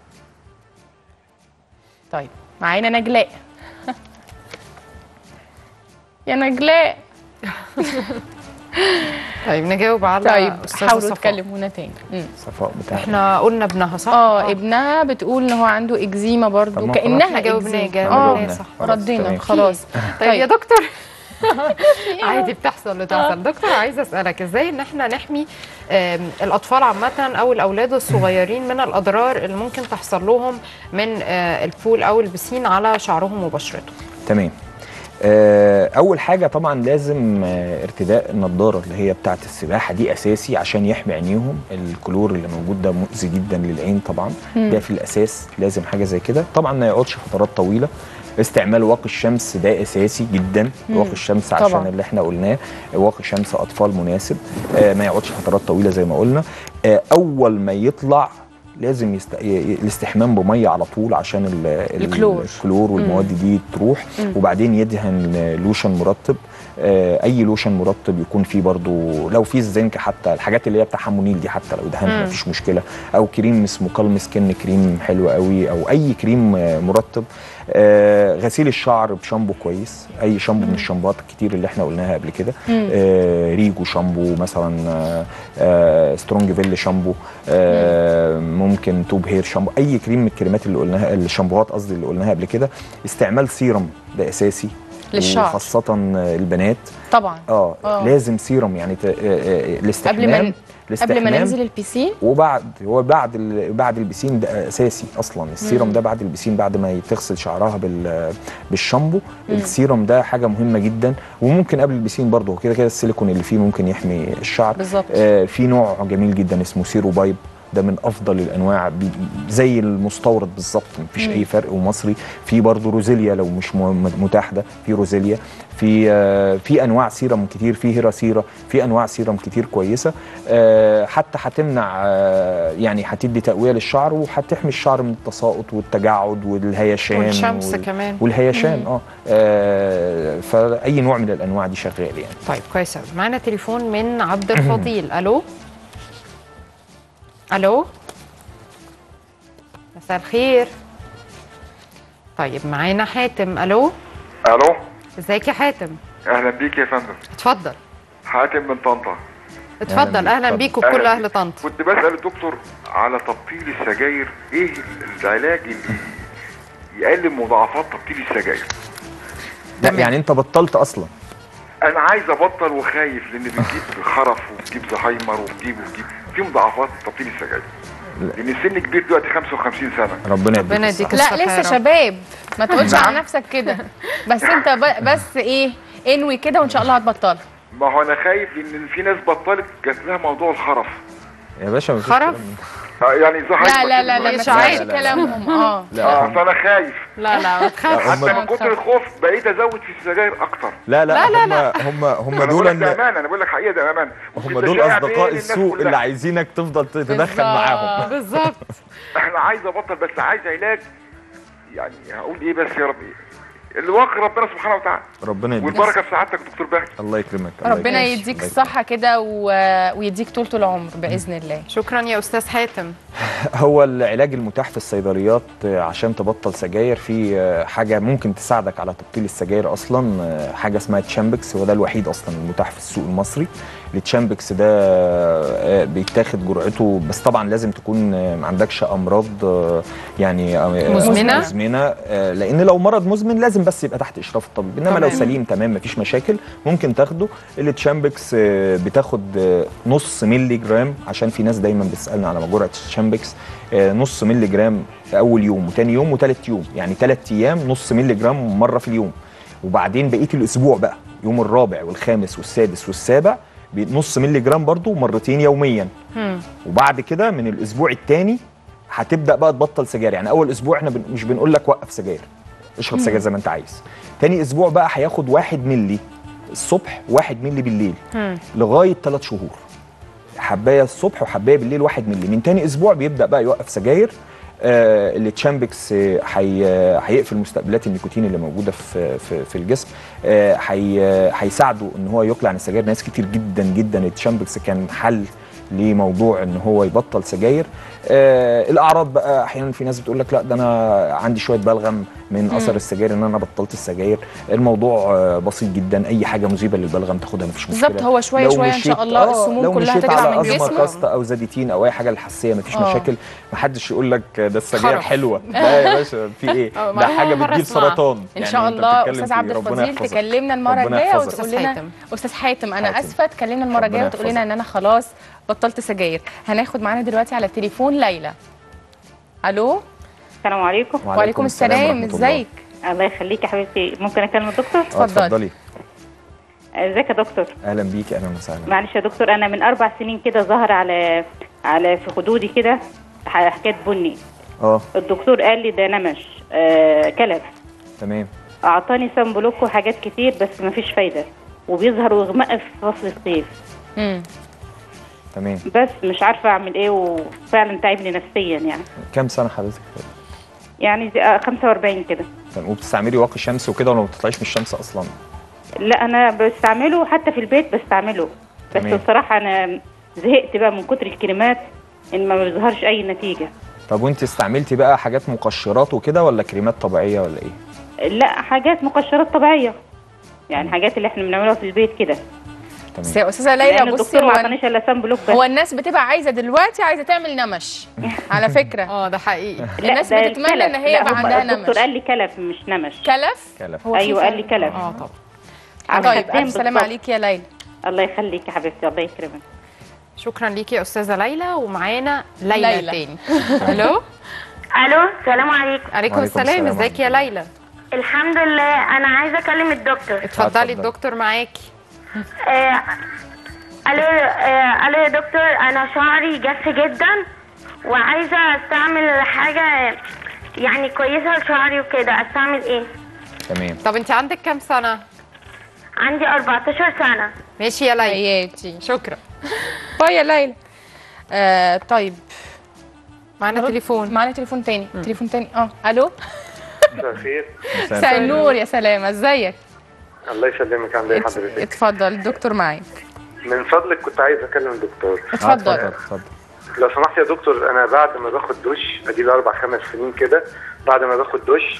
طيب معانا نجلاء يا نجلاء طيب نجاوب على طيب أستاذة حاولوا صفاء. تكلمونا تاني مم. صفاء بتاع احنا قلنا ابنها صح اه ابنها بتقول ان هو عنده اكزيما طب برضو ما كانها احنا جاوبناه إكزيما. جاوبناه اه صح خلاص، ردينا تمام. خلاص طيب يا دكتور عادي بتحصل بتحصل دكتور عايزه اسالك ازاي ان احنا نحمي آم، الاطفال عامه او الاولاد الصغيرين من الاضرار اللي ممكن تحصل لهم من آه، البول او البسين على شعرهم وبشرتهم تمام آه، اول حاجه طبعا لازم آه، ارتداء النضاره اللي هي بتاعه السباحه دي اساسي عشان يحمي عينيهم الكلور اللي موجود ده مؤذي جدا للعين طبعا ده في الاساس لازم حاجه زي كده طبعا ما يقعدش فترات طويله استعمال واقي الشمس ده اساسي جدا واقي الشمس عشان طبعاً. اللي احنا قلناه واقي شمس اطفال مناسب آه، ما يقعدش فترات طويله زي ما قلنا آه، اول ما يطلع لازم يست... ي- الاستحمام بميه على طول عشان ال... ال- الكلور. الكلور والمواد دي تروح وبعدين يدهن لوشن مرطب آه، اي لوشن مرطب يكون فيه برضو لو فيه الزنك حتى الحاجات اللي هي بتاع حمونيل دي حتى لو دهنها مفيش مشكله او كريم اسمه كالم سكين كريم حلو قوي او اي كريم آه، مرطب آه، غسيل الشعر بشامبو كويس اي شامبو من الشامبوات الكتير اللي احنا قلناها قبل كده آه، ريجو شامبو مثلا آه، آه، سترونج فيل شامبو آه، ممكن توب هير شامبو اي كريم من الكريمات اللي قلناها الشامبوهات قصدي اللي قلناها قبل كده استعمال سيرم ده اساسي للشعر. وخاصة البنات طبعا اه آه. لازم سيرم يعني ت- آه، آه، الاستحمام قبل ما قبل ما الاستحمام ننزل البيسين وبعد هو بعد ال- بعد البسين ده اساسي اصلا السيرم ده بعد البسين بعد ما تغسل شعرها بال بالشامبو السيرم ده حاجه مهمه جدا وممكن قبل البسين برضه كده كده السيليكون اللي فيه ممكن يحمي الشعر بالظبط. آه في نوع جميل جدا اسمه سيرو بايب ده من افضل الانواع بي- زي المستورد بالظبط مفيش اي فرق ومصري في برضه روزيليا لو مش م- متاح ده في روزيليا في آه، في انواع سيرم كتير في هيراسيرا في انواع سيرم كتير كويسه آه، حتى هتمنع آه، يعني هتدي تقويه للشعر وهتحمي الشعر من التساقط والتجعد والهيشان والشمس وال- كمان. والهيشان اه آه، فاي نوع من الانواع دي شغال يعني طيب كويس أوي. معانا تليفون من عبد الفضيل الو الو مساء الخير طيب معانا حاتم الو الو ازيك يا حاتم اهلا بيك يا فندم اتفضل حاتم من طنطا اتفضل بيك، اهلا اتفضل. بيك وكل أهلا اهل بيك. طنطا كنت بسال الدكتور على تبطيل السجاير ايه العلاج اللي يقلل مضاعفات تبطيل السجاير لا تمام. يعني انت بطلت اصلا انا عايز ابطل وخايف لان بتجيب خرف وبتجيب زهايمر وبتجيب وبتجيب في مضاعفات تبطيل السجاير لان السن كبير دلوقتي 55 سنه ربنا ربنا يديك يديك الصحة. لا الصحة يا لسه رب. شباب ما تقولش على نفسك كده بس انت ب... بس ايه انوي كده وان شاء الله هتبطلها ما هو انا خايف لان في ناس بطلت جات لها موضوع الخرف يا باشا مفيش خرف؟ كلام من ده. آه، يعني زهايمر لا لا كده. لا لا ما مش تسمعش عادي. كلامهم اه لا اه هم- فانا خايف لا لا ما تخافش هم- حتى من كتر الخوف بقيت ازود في السجاير اكتر لا لا لا، هم هم هم انا بقول دول لك ده امان انا بقول لك حقيقه ده امان هم دول اصدقاء السوء اللي عايزينك تفضل تتدخل معاهم بالظبط انا عايز ابطل بس عايز علاج يعني هقول ايه بس يا رب الواقع ربنا سبحانه وتعالى ربنا يديك والبركه في سعادتك يا دكتور باهر الله يكرمك الله ربنا يكرمك. يديك الله الصحه كده و... ويديك طولة العمر باذن الله شكرا يا استاذ حاتم هو العلاج المتاح في الصيدليات آه، عشان تبطل سجاير في آه، حاجه ممكن تساعدك على تبطيل السجاير اصلا آه، حاجه اسمها تشامبكس هو ده الوحيد اصلا المتاح في السوق المصري التشامبكس ده آه، بيتاخد جرعته بس طبعا لازم تكون آه، ما عندكش امراض آه، يعني آه، مزمنة؟ مزمنه آه، لان لو مرض مزمن لازم بس يبقى تحت اشراف الطبيب انما لو تمام. سليم تمام مفيش مشاكل ممكن تاخده التشامبكس آه، بتاخد آه، نص ملي جرام عشان في ناس دايما بتسالنا على جرعه التشامبكس آه، نص ملي جرام في اول يوم وتاني يوم وتالت يوم يعني تلات ايام نص ملي جرام مره في اليوم وبعدين بقيه الاسبوع بقى يوم الرابع والخامس والسادس والسابع بنص ملي جرام برضو مرتين يوميا وبعد كده من الاسبوع الثاني هتبدا بقى تبطل سجاير يعني اول اسبوع احنا بن مش بنقول لك وقف سجاير اشرب سجاير زي ما انت عايز تاني اسبوع بقى هياخد واحد ملي الصبح واحد ملي بالليل لغايه ثلاث شهور حبايه الصبح وحبايه بالليل واحد ملي من تاني اسبوع بيبدا بقى يوقف سجاير آه التشامبكس آه، هي هيقفل مستقبلات النيكوتين اللي موجوده في في, في الجسم آه، هي هيساعده ان هو يقلع عن السجاير ناس كتير جدا جدا التشامبكس كان حل لموضوع ان هو يبطل سجاير آه الاعراض بقى احيانا في ناس بتقول لك لا ده انا عندي شويه بلغم من اثر السجاير ان انا بطلت السجاير الموضوع آه بسيط جدا اي حاجه مذيبه للبلغم تاخدها مفيش مشكله بالظبط هو شويه لو شويه ان مشيت- شاء الله آه، السموم لو كلها مشيت تطلع على من أزمة جسمه كاستا او زاديتين او اي حاجه الحساسيه مفيش آه. مشاكل محدش يقول لك ده السجاير خرف. حلوه لا يا باشا في ايه آه، ده ما حاجه أول مرة بتجيب أسمعها. سرطان ان يعني شاء أنت الله بتتكلم استاذ في عبد إيه؟ ربنا الفضيل يحفظك. تكلمنا المره ربنا الجايه يحفظك. وتقول أستاذ لنا حاتم. استاذ حاتم انا حاتم. اسفه تكلمنا المره ربنا الجايه وتقول لنا يحفظك. ان انا خلاص بطلت سجاير هناخد معانا دلوقتي على التليفون ليلى الو السلام عليكم وعليكم السلام ورحمة الله. ازيك الله يخليك يا حبيبتي ممكن اكلم الدكتور آه، اتفضلي. اتفضلي ازيك يا دكتور اهلا بيك اهلا وسهلا معلش يا دكتور انا من اربع سنين كده ظهر على على في خدودي كده ح- حكايه بني اه الدكتور قال لي ده نمش آه كلف تمام اعطاني سان بلوك وحاجات كتير بس مفيش فايده وبيظهر ويغمق في فصل الصيف امم تمام بس مش عارفه اعمل ايه وفعلا تعبني نفسيا يعني كام سنه حضرتك يعني زي- آه، 45 كده تمام وبتستعملي واقي الشمس وكده ولا ما بتطلعيش من الشمس اصلا لا انا بستعمله حتى في البيت بستعمله بس تمام. بصراحه انا زهقت بقى من كتر الكريمات ان ما بيظهرش اي نتيجه طب وانت استعملتي بقى حاجات مقشرات وكده ولا كريمات طبيعيه ولا ايه لا حاجات مقشرات طبيعيه يعني حاجات اللي احنا بنعملها في البيت كده بس تمام يا استاذه لان ليلى بصي الدكتور ما هو عطانيش الا سان بلوك بس هو الناس بتبقى عايزه دلوقتي عايزه تعمل نمش على فكره اه ده حقيقي لا، الناس ده بتتمنى الكلف. ان هي لا، يبقى هم- عندها الدكتور نمش قال لي كلف مش نمش كلف كلف هو في ايوه قال لي فعلا- كلف اه طبعا على طيب خدين الف سلامه بالظبط. عليك يا ليلى الله يخليك يا حبيبتي الله يكرمك شكرا ليكي يا استاذه ليلى ومعانا ليلى, ليلى. تاني الو الو السلام عليكم عليكم وعليكم السلام السلام ازيك يا ليلى الحمد لله انا عايزه اكلم الدكتور اتفضلي اتفضلي. الدكتور معاكي آه، الو آه، الو يا دكتور انا شعري جف جدا وعايزه استعمل حاجه يعني كويسه لشعري وكده استعمل ايه تمام طب انت عندك كام سنه عندي 14 سنه ماشي يا ليلى حياتي شكرا باي يا ليلى آه طيب معانا نرد- تليفون معانا تليفون تاني تليفون تاني اه الو مساء الخير مساء النور يا سلامه ازيك الله يسلمك عامل ايه ات- حضرتك اتفضل الدكتور معاك من فضلك كنت عايز اكلم الدكتور آه، اتفضل اتفضل لو سمحت يا دكتور انا بعد ما باخد دش ادي لي اربع خمس سنين كده بعد ما باخد دش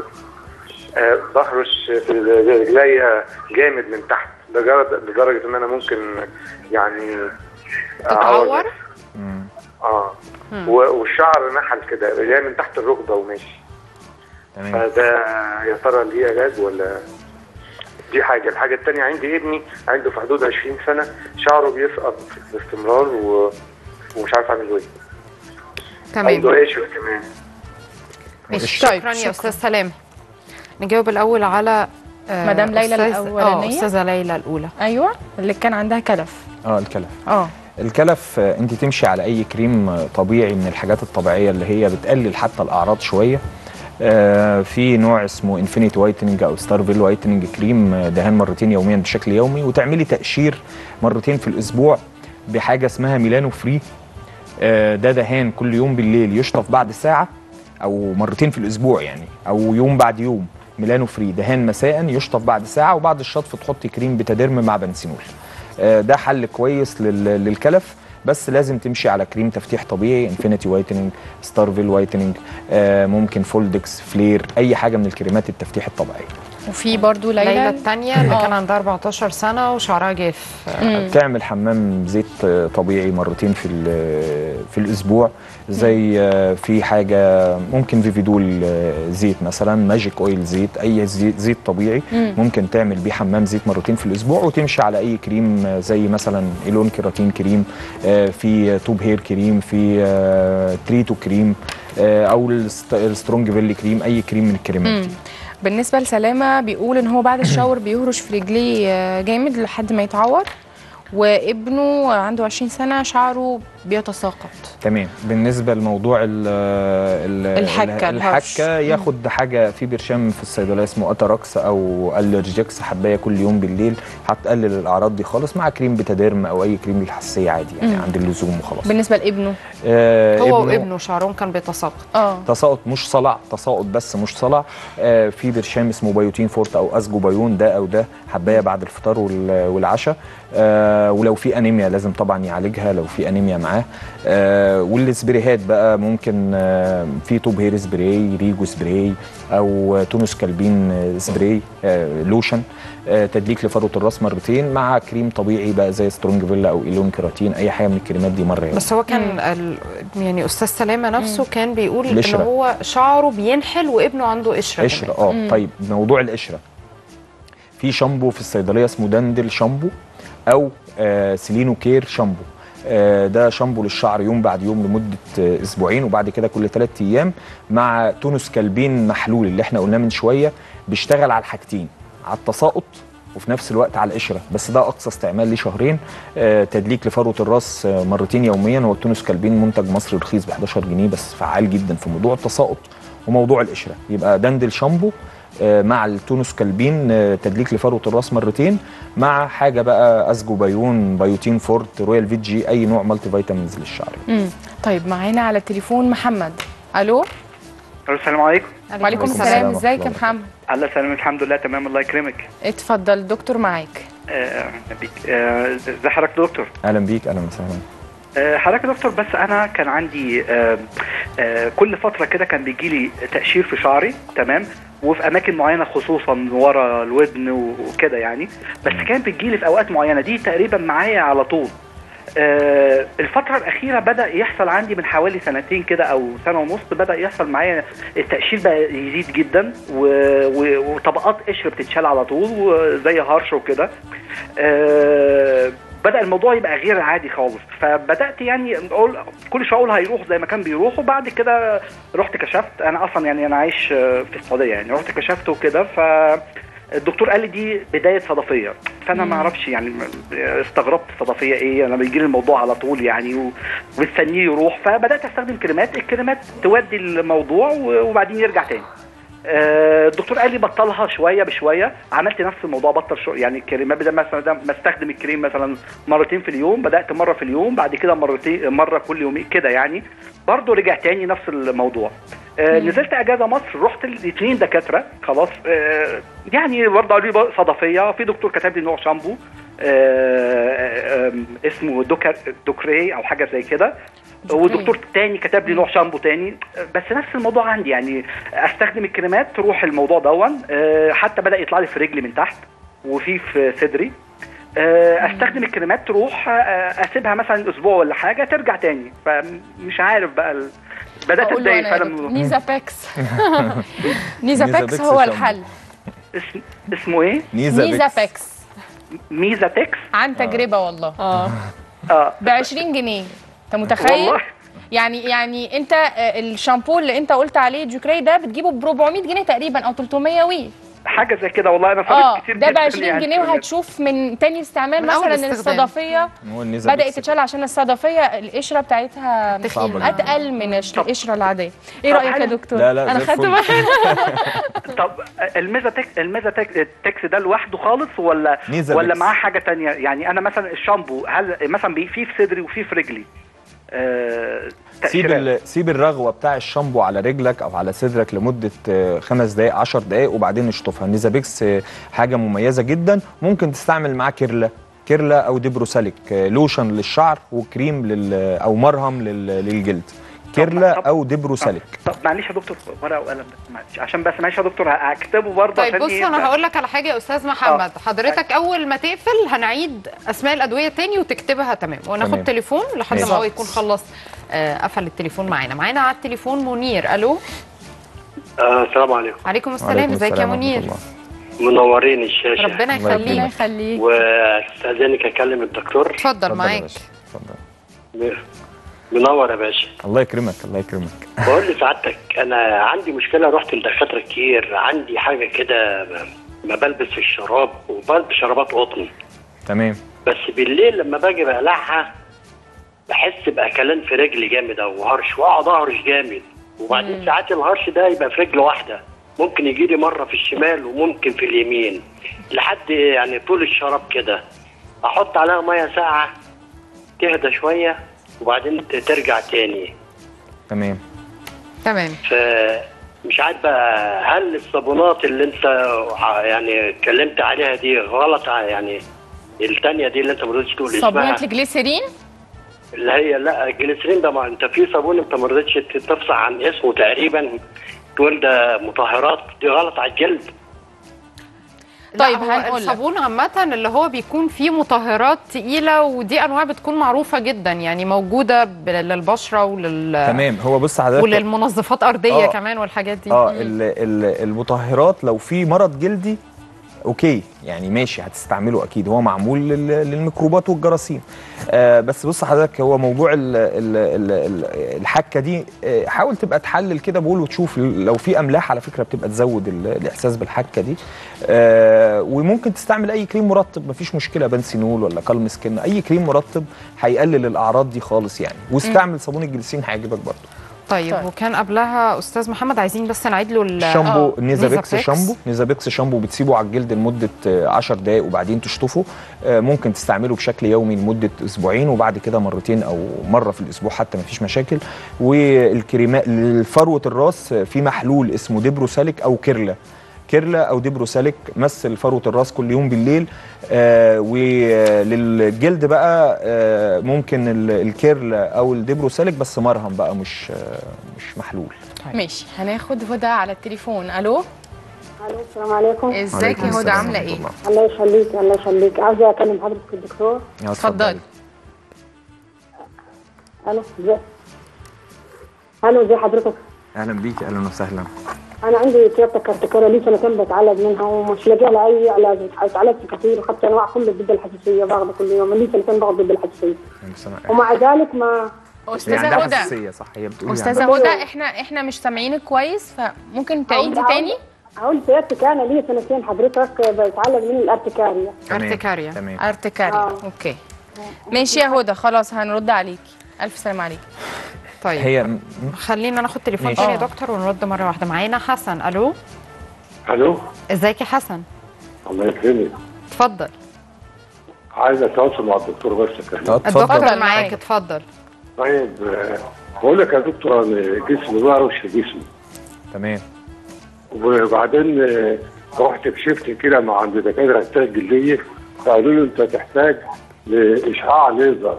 آه بهرش في رجليا جامد من تحت لدرجه لدرجه ان انا ممكن يعني تتعور مم. اه و- والشعر نحل كده جاي من تحت الركبه وماشي تمام فده يا ترى ليه علاج ولا دي حاجة الحاجة التانية عندي ابني عنده في حدود 20 سنة شعره بيسقط باستمرار و... ومش عارف اعمل ايه تمام عنده قشر كمان ماشي طيب، شكرا يا شكراً. استاذ سلام نجاوب الاول على آه، مدام ليلى أستاذ- الأولانية. اه استاذه ليلى الاولى ايوه اللي كان عندها كلف اه الكلف اه الكلف آه، انت تمشي على اي كريم آه، طبيعي من الحاجات الطبيعيه اللي هي بتقلل حتى الاعراض شويه آه، في نوع اسمه انفينيتي وايتنج او ستارفيل وايتنج كريم آه، دهان مرتين يوميا بشكل يومي وتعملي تقشير مرتين في الاسبوع بحاجه اسمها ميلانو فري آه، ده دهان كل يوم بالليل يشطف بعد ساعه او مرتين في الاسبوع يعني او يوم بعد يوم ميلانو فري دهان مساء يشطف بعد ساعه وبعد الشطف تحطي كريم بتاديرم مع بنسينول آه، ده حل كويس لل- للكلف بس لازم تمشي على كريم تفتيح طبيعي انفينيتي وايتنينج ستارفيل وايتنينج آه، ممكن فولدكس فلير اي حاجه من الكريمات التفتيح الطبيعيه وفي برضو ليلى ليلى الثانيه اللي آه. كان عندها 14 سنه وشعرها جاف تعمل حمام زيت آه، طبيعي مرتين في ال- في الاسبوع زي آه، في حاجه ممكن فيفيدول آه، زيت مثلا ماجيك اويل زيت اي زيت, زيت طبيعي مم. ممكن تعمل بيه حمام زيت مرتين في الاسبوع وتمشي على اي كريم آه، زي مثلا ايلون كيراتين كريم آه، في توب هير كريم في آه، تريتو كريم آه، او الست- السترونج فيلي كريم اي كريم من الكريمات مم. دي بالنسبه لسلامه بيقول ان هو بعد الشاور بيهرش في رجليه آه، جامد لحد ما يتعور وابنه عنده 20 سنه شعره بيتساقط تمام بالنسبه لموضوع ال ال الحكة، الهرش. الحكه ياخد حاجه في برشام في الصيدليه اسمه اتاراكس او الرجكس حبايه كل يوم بالليل هتقلل الاعراض دي خالص مع كريم بيتاديرم او اي كريم للحساسيه عادي يعني مم. عند اللزوم وخلاص بالنسبه لابنه آه هو ابنه- وابنه شعرهم كان بيتساقط اه تساقط مش صلع تساقط بس مش صلع آه في برشام اسمه بايوتين فورت او اسجو بايون ده او ده حبايه بعد الفطار وال- والعشاء آه ولو في انيميا لازم طبعا يعالجها لو في انيميا معاه آه والسبريهات بقى ممكن آه في توب هير سبراي ريجو سبراي او تونس كالبين آه، سبراي آه لوشن آه تدليك لفروه الراس مرتين مع كريم طبيعي بقى زي سترونج فيلا او ايلون كيراتين اي حاجه من الكريمات دي مره بس هو كان ال... يعني استاذ سلامه نفسه كان بيقول ان القشرة. هو شعره بينحل وابنه عنده قشره قشره كمان. اه طيب موضوع القشره في شامبو في الصيدليه اسمه داندل شامبو او آه سيلينو كير شامبو آه ده شامبو للشعر يوم بعد يوم لمده آه اسبوعين وبعد كده كل ثلاث ايام مع تونس كلبين محلول اللي احنا قلناه من شويه بيشتغل على الحاجتين على التساقط وفي نفس الوقت على القشره بس ده اقصى استعمال ليه شهرين آه تدليك لفروه الراس آه مرتين يوميا هو التونس كلبين منتج مصري رخيص ب 11 جنيه بس فعال جدا في موضوع التساقط وموضوع القشره يبقى دندل شامبو آه، مع التونس كلبين آه، تدليك لفروه الراس مرتين مع حاجه بقى اسجو بايون بايوتين فورت رويال فيت جي اي نوع مالتي فيتامينز للشعر مم. طيب معانا على التليفون محمد الو السلام عليكم وعليكم السلام ازيك يا محمد الله يسلمك الحمد لله تمام الله يكرمك اتفضل دكتور معاك آه، أهلا بيك آه، ازي حضرتك يا دكتور اهلا بيك اهلا وسهلا آه، حضرتك يا دكتور بس انا كان عندي آه، آه، كل فتره كده كان بيجي لي تقشير في شعري تمام وفي اماكن معينه خصوصا ورا الودن وكده يعني بس كان بتجي لي في اوقات معينه دي تقريبا معايا على طول آه، الفترة الأخيرة بدأ يحصل عندي من حوالي سنتين كده أو سنة ونص بدأ يحصل معايا التقشير بقى يزيد جدا و... و... وطبقات قشر بتتشال على طول وزي هرش وكده آه، بدأ الموضوع يبقى غير عادي خالص فبدأت يعني أقول كل شوية أقول هيروح زي ما كان بيروح وبعد كده رحت كشفت أنا أصلا يعني أنا عايش آه، في السعودية يعني رحت كشفت وكده ف الدكتور قال لي دي بدايه صدفيه فانا ما اعرفش يعني استغربت الصدفيه ايه انا بيجي لي الموضوع على طول يعني و- ومستنيه يروح فبدات استخدم كريمات الكريمات تودي الموضوع و- وبعدين يرجع تاني آه، الدكتور قال لي بطلها شويه بشويه عملت نفس الموضوع بطل شو يعني الكريمات بدل مثلا ده ما استخدم الكريم مثلا مرتين في اليوم بدات مره في اليوم بعد كده مرتين مره كل يومين كده يعني برضه رجع تاني نفس الموضوع آه نزلت اجازه مصر رحت الاثنين دكاتره خلاص آه يعني برضه قالوا لي صدفيه في دكتور كتب لي نوع شامبو آه آه اسمه دوكر دوكري او حاجه زي كده ودكتور تاني كتب لي نوع شامبو تاني بس نفس الموضوع عندي يعني استخدم الكريمات تروح الموضوع دون آه، حتى بدا يطلع لي في رجلي من تحت وفي في صدري آه، استخدم الكريمات تروح آه، اسيبها مثلا اسبوع ولا حاجه ترجع تاني فمش عارف بقى ال... بدات أقول له اتضايق أنا يا فعلا دكتور. من- نيزا باكس نيزا نيزا باكس باكس هو شامبو. الحل اسم... اسمه ايه؟ نيزا باكس ميزا تكس عن تجربه والله اه اه ب 20 جنيه انت متخيل والله. يعني يعني انت آه، الشامبو اللي انت قلت عليه جوكري ده بتجيبه ب 400 جنيه تقريبا او 300 وي حاجه زي كده والله انا اه صرفت كتير ده ب جدا 20 يعني جنيه وهتشوف من تاني استعمال من أول مثلا استخدام. الصدفيه هو النسب بدات تتشال عشان الصدفيه القشره بتاعتها صعبة جدا. اتقل من الش- القشره العاديه ايه طب رايك يا حلو. دكتور لا، لا، انا زي خدت الفل. بالي طب الميزا تك الميزا تك التكس ده لوحده خالص ولا ميزا ولا ميكس. معاه حاجه تانية يعني انا مثلا الشامبو هل مثلا بي- في في صدري وفي في رجلي آه، سيب تأشيرات. ال- سيب الرغوه بتاع الشامبو على رجلك او على صدرك لمده آه، خمس دقائق 10 دقائق وبعدين اشطفها النيزابيكس آه، حاجه مميزه جدا ممكن تستعمل معاه كيرلا كيرلا او ديبروساليك آه، لوشن للشعر وكريم لل او مرهم لل- للجلد كيرلا او ديبروساليك طب معلش يا دكتور ورقه وقلم بس معلش عشان بس معلش يا دكتور هكتبه برضه طيب عشان بص إيه انا هقول لك على حاجه يا استاذ محمد حضرتك اول ما تقفل هنعيد اسماء الادويه تاني وتكتبها تمام وناخد تمام. تليفون لحد ما ماشي. هو يكون خلص آه، قفل التليفون معانا معانا على التليفون منير الو آه السلام عليكم عليكم السلام ازيك يا منير منورين الشاشه ربنا الله يخليك يكرمك. يخليك واستاذنك اكلم الدكتور اتفضل معاك منور يا باشا الله يكرمك الله يكرمك بقول لسعادتك انا عندي مشكله رحت لدكاتره كتير عندي حاجه كده ما بلبس الشراب وبلبس شرابات قطن تمام بس بالليل لما باجي بقلعها بحس باكلان في رجلي جامد او هرش واقعد اهرش جامد وبعدين ساعات الهرش ده يبقى في رجل واحده ممكن يجي لي مره في الشمال وممكن في اليمين لحد يعني طول الشراب كده احط عليها ميه ساقعه تهدى شويه وبعدين ت- ترجع تاني تمام تمام فمش عارف بقى هل الصابونات اللي انت ع- يعني اتكلمت عليها دي غلط ع- يعني التانية دي اللي انت ما رضيتش تقول اسمها صابونه الجليسرين اللي هي لا الجليسرين ده ما انت في صابون انت ما رضيتش ت- تفصح عن اسمه تقريبا تقول ده مطهرات دي غلط على الجلد طيب الصابون عامة اللي هو بيكون فيه مطهرات تقيلة ودي أنواع بتكون معروفة جدا يعني موجودة ب- للبشرة ولل تمام هو بص حضرتك وللمنظفات أرضية آه. كمان والحاجات دي اه مم. ال- ال- المطهرات لو في مرض جلدي اوكي يعني ماشي هتستعمله اكيد هو معمول لل- للميكروبات والجراثيم آه بس بص حضرتك هو موضوع ال ال ال ال الحكه دي آه حاول تبقى تحلل كده بقول وتشوف لو في املاح على فكره بتبقى تزود ال- الاحساس بالحكه دي آه وممكن تستعمل اي كريم مرطب مفيش مشكله بنسينول ولا كالم سكين اي كريم مرطب هيقلل الاعراض دي خالص يعني واستعمل صابون الجليسين هيعجبك برضه طيب, طيب وكان قبلها أستاذ محمد عايزين بس نعيد له ال- شامبو آه، نيزابيكس نيزابيكس. شامبو نيزابيكس شامبو بتسيبه على الجلد لمده آه، 10 دقائق وبعدين تشطفه آه، ممكن تستعمله بشكل يومي لمده اسبوعين وبعد كده مرتين او مره في الاسبوع حتى مفيش مشاكل والكريمات لفروه الراس آه، في محلول اسمه ديبروساليك او كيرلا كيرلا او ديبروساليك مثل فروه الراس كل يوم بالليل آه وللجلد بقى آه ممكن ال- الكيرلا او الديبروساليك بس مرهم بقى مش آه مش محلول ماشي هناخد هدى على التليفون الو الو السلام عليكم ازيك يا هدى عامله ايه الله يخليك الله يخليك عاوزه اكلم حضرتك الدكتور اتفضلي الو ازي الو ازي حضرتك اهلا بيك اهلا وسهلا انا عندي سيادتك ارتكاره لي سنتين بتعالج منها ومش لاقيه لها اي علاج اتعالجت كثير وخدت انواع كل ضد الحساسيه باخذه كل يوم لي سنتين باخذ ضد الحساسيه ومع ذلك ما استاذه هدى صح هي بتقول استاذه هدى احنا احنا مش سامعينك كويس فممكن تعيدي تاني اقول سيادتك انا لي سنتين حضرتك بتعالج من الارتكاريا ارتكاريا تمام ارتكاريا آه. اوكي ماشي يا هدى خلاص هنرد عليكي الف سلام عليكي طيب هي خلينا ناخد تليفون ماشي. تاني يا آه. دكتور ونرد مرة واحدة معانا حسن ألو الو ازيك يا حسن الله يكرمك اتفضل عايز اتواصل مع الدكتور بس كده الدكتور معاك اتفضل طيب آه، بقول لك يا دكتور انا جسمي بقرش جسمي تمام وبعدين آه، رحت كشفت كده مع عند دكاتره التاج الجلديه فقالوا لي انت تحتاج لاشعاع ليزر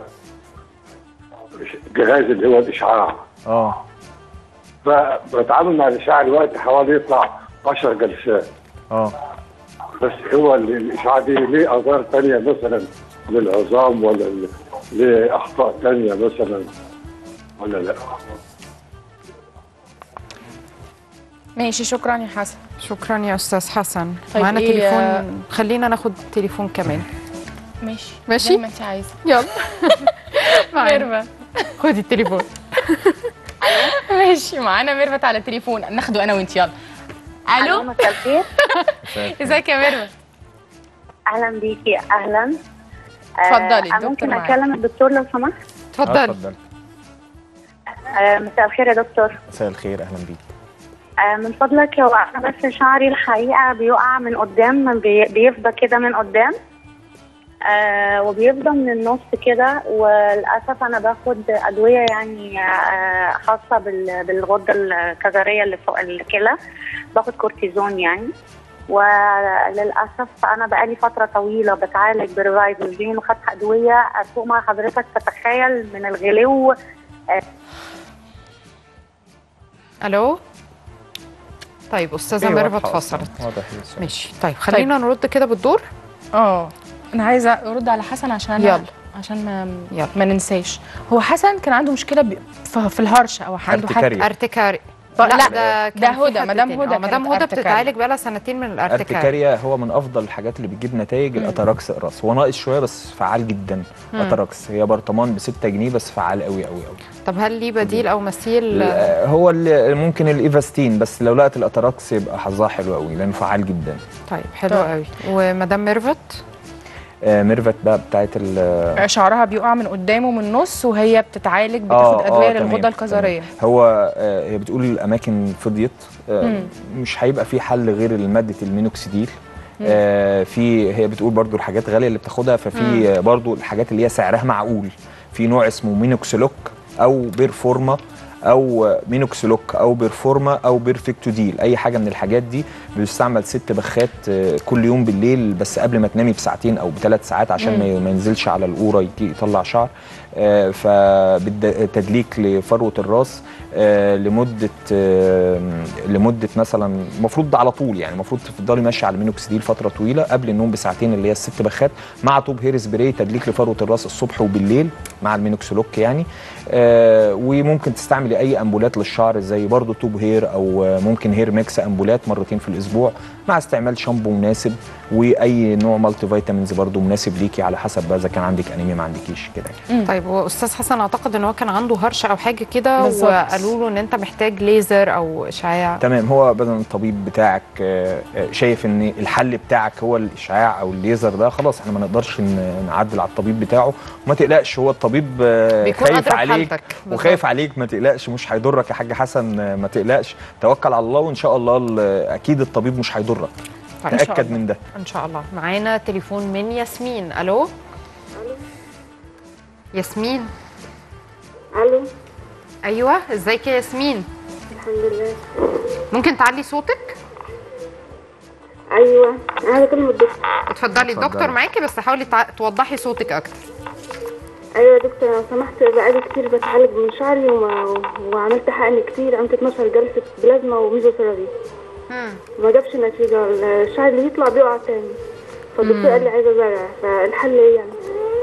جهاز اللي هو الاشعاع اه فبتعامل مع الاشعاع دلوقتي حوالي يطلع 10 جلسات اه بس هو ال- الاشعاع دي ليه اضرار تانية مثلا للعظام ولا ل- لاخطاء تانية مثلا ولا لا ماشي شكرا يا حسن شكرا يا استاذ حسن طيب معانا إيه، تليفون خلينا ناخد تليفون كمان ماشي ماشي؟ زي ما انت عايزه يلا معانا ميرفت خدي التليفون ماشي معانا ميرفت على التليفون ناخده انا وانت يلا الو مساء الخير ازيك يا ميرفت اهلا بيكي اهلا اتفضلي، آه، الدكتور ممكن معاك. اكلم الدكتور لو سمحت اتفضل آه، مساء الخير يا دكتور مساء الخير اهلا بيك آه، من فضلك هو انا بس شعري الحقيقه بيقع من قدام من بي- بيفضى كده من قدام آه وبيفضى من النص كده وللاسف انا باخد ادويه يعني آه خاصه بال- بالغده الكظريه اللي فوق الكلى باخد كورتيزون يعني وللاسف انا بقالي فتره طويله بتعالج بريفايفلزين وخدت ادويه فوق ما حضرتك تتخيل من الغلو آه الو طيب استاذه أيوة، ميرفت واضحة فصلت واضح ماشي طيب خلينا نرد كده بالدور اه انا عايزه ارد على حسن عشان يلا. عشان ما يلا. ما ننساش هو حسن كان عنده مشكله ب... في في الهرش او عنده ارتكارية. ارتكاري لا، لا ده ده ده كان في هدى، حد مدام تاني. هدى آه، مدام كانت هدى ارتكاري. بتتعالج بقالها سنتين من الارتكاري ارتكاريا هو من افضل الحاجات اللي بتجيب نتائج الاتراكس اقراص هو ناقص شويه بس فعال جدا مم. اتراكس هي برطمان ب 6 جنيه بس فعال قوي قوي قوي طب هل ليه بديل او مثيل آه، هو اللي ممكن الايفاستين بس لو لقت الاتراكس يبقى حظها حلو قوي لانه فعال جدا طيب حلو طيب. قوي ومدام ميرفت آه، ميرفت بقى بتاعت ال شعرها بيقع من قدامه ومن النص وهي بتتعالج آه، بتاخد آه، ادويه تمام، للغده الكظريه تمام. هو آه، هي بتقول الاماكن فضيت آه، مم. مش هيبقى في حل غير ماده المينوكسيديل مم. آه، في هي بتقول برضو الحاجات غاليه اللي بتاخدها ففي مم. آه، برضو الحاجات اللي هي سعرها معقول في نوع اسمه مينوكسيلوك او بيرفورما او مينوكسيلوك او بيرفورما او بيرفكتوديل اي حاجه من الحاجات دي بيستعمل ست بخات آه، كل يوم بالليل بس قبل ما تنامي بساعتين او بثلاث ساعات عشان ما ما ينزلش على القوره يجي- يطلع شعر آه، فبالتدليك لفروه الراس آه، لمده آه، لمده مثلا المفروض ده على طول يعني المفروض تفضلي ماشيه على المينوكسيديل فتره طويله قبل النوم بساعتين اللي هي الست بخات مع طوب هير سبراي تدليك لفروه الراس الصبح وبالليل مع المينوكسيلوك يعني آه، وممكن تستعملي اي امبولات للشعر زي برضو توب هير او آه، ممكن هير ميكس امبولات مرتين في الاسبوع مع استعمال شامبو مناسب واي نوع مالتي فيتامينز برضو مناسب ليكي على حسب بقى اذا كان عندك انيميا ما عندكيش كده يعني. طيب واستاذ حسن اعتقد ان هو كان عنده هرش او حاجه كده بالظبط. وقالوا له ان انت محتاج ليزر او اشعاع تمام هو بدل الطبيب بتاعك آه، آه، شايف ان الحل بتاعك هو الاشعاع او الليزر ده خلاص احنا ما نقدرش ن- نعدل على الطبيب بتاعه وما تقلقش هو الطبيب آه، بيكون خايف أدرى عليك بحالتك. بالظبط. وخايف عليك ما تقلقش مش هيضرك يا حاج حسن آه، ما تقلقش توكل على الله وان شاء الله ال- اكيد الطبيب مش هيضرك طيب، إن شاء تاكد الله. من ده ان شاء الله معانا تليفون من ياسمين الو ياسمين الو ايوه ازيك يا ياسمين الحمد لله ممكن تعلي صوتك ايوه انا عايزه اكلم الدكتور اتفضلي الدكتور اتفضلي. معاكي بس حاولي تع- توضحي صوتك اكتر ايوه يا دكتور لو سمحت بقالي كتير بتعالج من شعري وما... وعملت حقن كتير عملت 12 جلسه بلازما وميزوثيرابي ما جابش نتيجه الشعر اللي يطلع بيقع تاني فالدكتور مم. قال لي عايزه زرع فالحل ايه يعني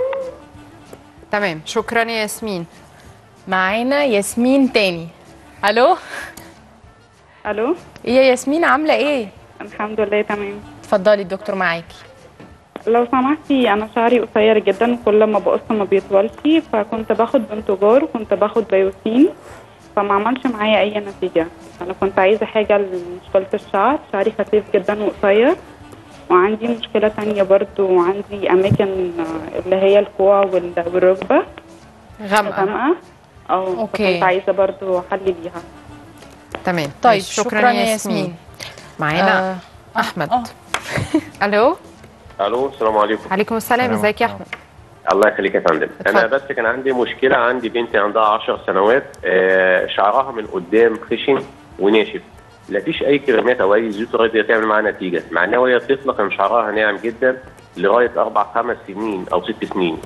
تمام شكرا يا ياسمين معانا ياسمين تاني الو الو ايه يا ياسمين عامله ايه الحمد لله تمام اتفضلي الدكتور معاكي لو سمحتي انا شعري قصير جدا وكل ما بقص ما بيطولش فكنت باخد بنتوجار وكنت باخد بيوسين فما عملش معايا اي نتيجه انا كنت عايزه حاجه لمشكله الشعر شعري خفيف جدا وقصير وعندي مشكله تانية برضو عندي اماكن آه، اللي هي الكوع وال- والركبه غامقه غامقه اه أوكي. كنت عايزه برضو حل ليها تمام طيب ماشي، شكرا, يا ياسمين معانا آه، احمد الو الو السلام عليكم عليكم السلام ازيك يا احمد الله يخليك يا فندم انا بس كان عندي مشكله عندي بنتي عندها 10 سنوات آه، شعرها من قدام خشن وناشف لا فيش اي كريمات او اي زيوت راضيه تعمل معاها نتيجه مع انها وهي طفله كان شعرها ناعم جدا لغايه اربع خمس سنين او ست سنين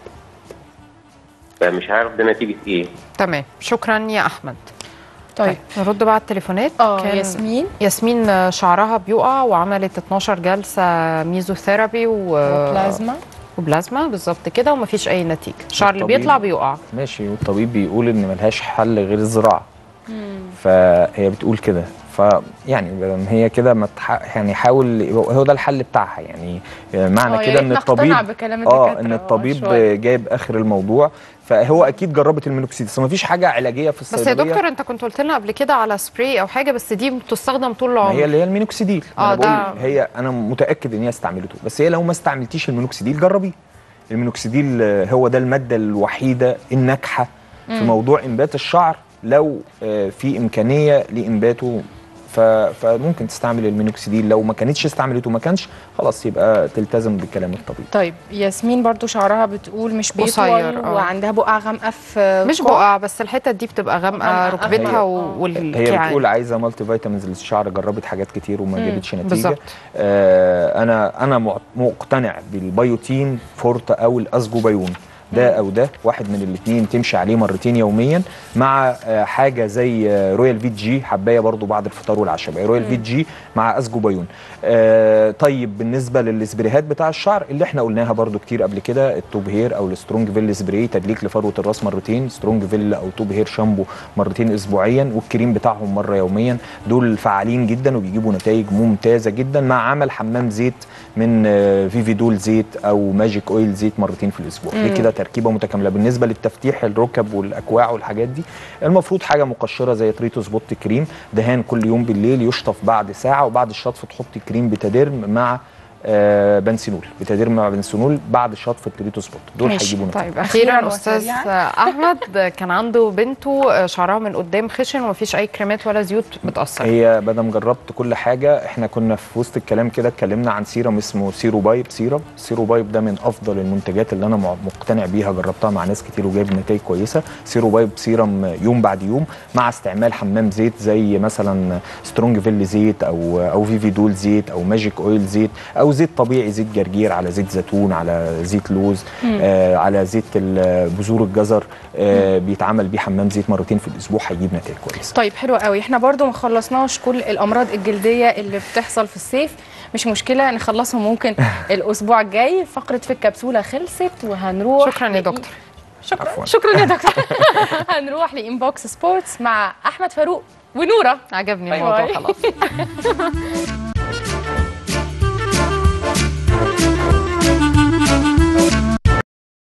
فمش عارف ده نتيجه ايه تمام شكرا يا احمد طيب نرد بقى على التليفونات اه كان- ياسمين ياسمين آه، شعرها بيقع وعملت 12 جلسه ميزوثيرابي و... وبلازما. وبلازما بالظبط كده ومفيش اي نتيجه الشعر اللي والطبيب- بيطلع بيقع ماشي والطبيب بيقول ان ملهاش حل غير الزراعه فهي بتقول كده فيعني بدل ما هي كده ما تح... يعني حاول هو ده الحل بتاعها يعني آه، معنى يا كده ريت ان نقتنع الطبيب بكلام اه الدكاترة، ان آه، الطبيب شوية. جايب اخر الموضوع فهو اكيد جربت المينوكسيد بس ما فيش حاجه علاجيه في بس الصيدليه يا دكتور انت كنت قلت لنا قبل كده على سبراي او حاجه بس دي بتستخدم طول ما العمر هي اللي هي المينوكسيديل آه، آه ده- بقول هي انا متاكد ان هي استعملته بس هي لو ما استعملتيش المينوكسيديل جربيه المينوكسيديل آه، هو ده الماده الوحيده الناجحه في مم. موضوع انبات الشعر لو آه، في امكانيه لانباته ف... فممكن تستعمل المينوكسيديل لو ما كانتش استعملته وما كانش خلاص يبقى تلتزم بالكلام الطبيعي طيب ياسمين برضو شعرها بتقول مش بيطول قصير، آه. وعندها بقع غامقه في مش كوع. بقع بس الحتت دي بتبقى غامقه غامقة. ركبتها هي- و- هي والكيعان بتقول عايزه مالتي فيتامينز للشعر جربت حاجات كتير وما مم، جابتش نتيجه بالظبط. آه انا انا مع- مقتنع بالبيوتين فورت او الاسجوبيون ده او ده واحد من الاثنين تمشي عليه مرتين يوميا مع آه، حاجه زي آه، رويال فيت جي حبايه برضو بعد الفطار والعشاء بقى رويال مم. فيت جي مع اسجوبيون آه طيب بالنسبه للسبريهات بتاع الشعر اللي احنا قلناها برضو كتير قبل كده التوب هير او السترونج فيل سبراي تدليك لفروه الراس مرتين سترونج فيل او توب هير شامبو مرتين اسبوعيا والكريم بتاعهم مره يوميا دول فعالين جدا وبيجيبوا نتائج ممتازه جدا مع عمل حمام زيت من آه، فيفي دول زيت او ماجيك اويل زيت مرتين في الاسبوع دي مم. كده تركيبه متكامله بالنسبه للتفتيح الركب والاكواع والحاجات دي المفروض حاجه مقشره زي تريتو سبوت كريم دهان كل يوم بالليل يشطف بعد ساعه وبعد الشطف تحطي كريم بتاديرم مع آه بنسينول بتاديرم مع بنسينول بعد شطف التريتو سبوت دول ماشي. هيجيبوا نتيجه طيب اخيرا استاذ احمد كان عنده بنته شعرها من قدام خشن ومفيش اي كريمات ولا زيوت بتاثر هي بدل جربت كل حاجه احنا كنا في وسط الكلام كده اتكلمنا عن سيرم اسمه سيرو بايب سيرم سيرو بايب ده من افضل المنتجات اللي انا مع- مقتنع بيها جربتها مع ناس كتير وجايب نتائج كويسه سيرو بايب سيرم يوم بعد يوم مع استعمال حمام زيت زي مثلا سترونج فيل زيت او او فيفي دول زيت او ماجيك اويل زيت او زيت طبيعي زيت جرجير على زيت زيتون على زيت لوز مم. آه على زيت ال- بذور الجزر آه بيتعمل بيه حمام زيت مرتين في الاسبوع هيجيب نتائج كويسه طيب حلو قوي احنا برضو ما خلصناش كل الامراض الجلديه اللي بتحصل في الصيف مش مشكله نخلصهم ممكن الاسبوع الجاي فقره في الكبسوله خلصت وهنروح شكرا يا لإيه- دكتور شكرا عفواً. شكرا يا دكتور هنروح لانبوكس سبورتس مع احمد فاروق ونوره عجبني الموضوع باي. خلاص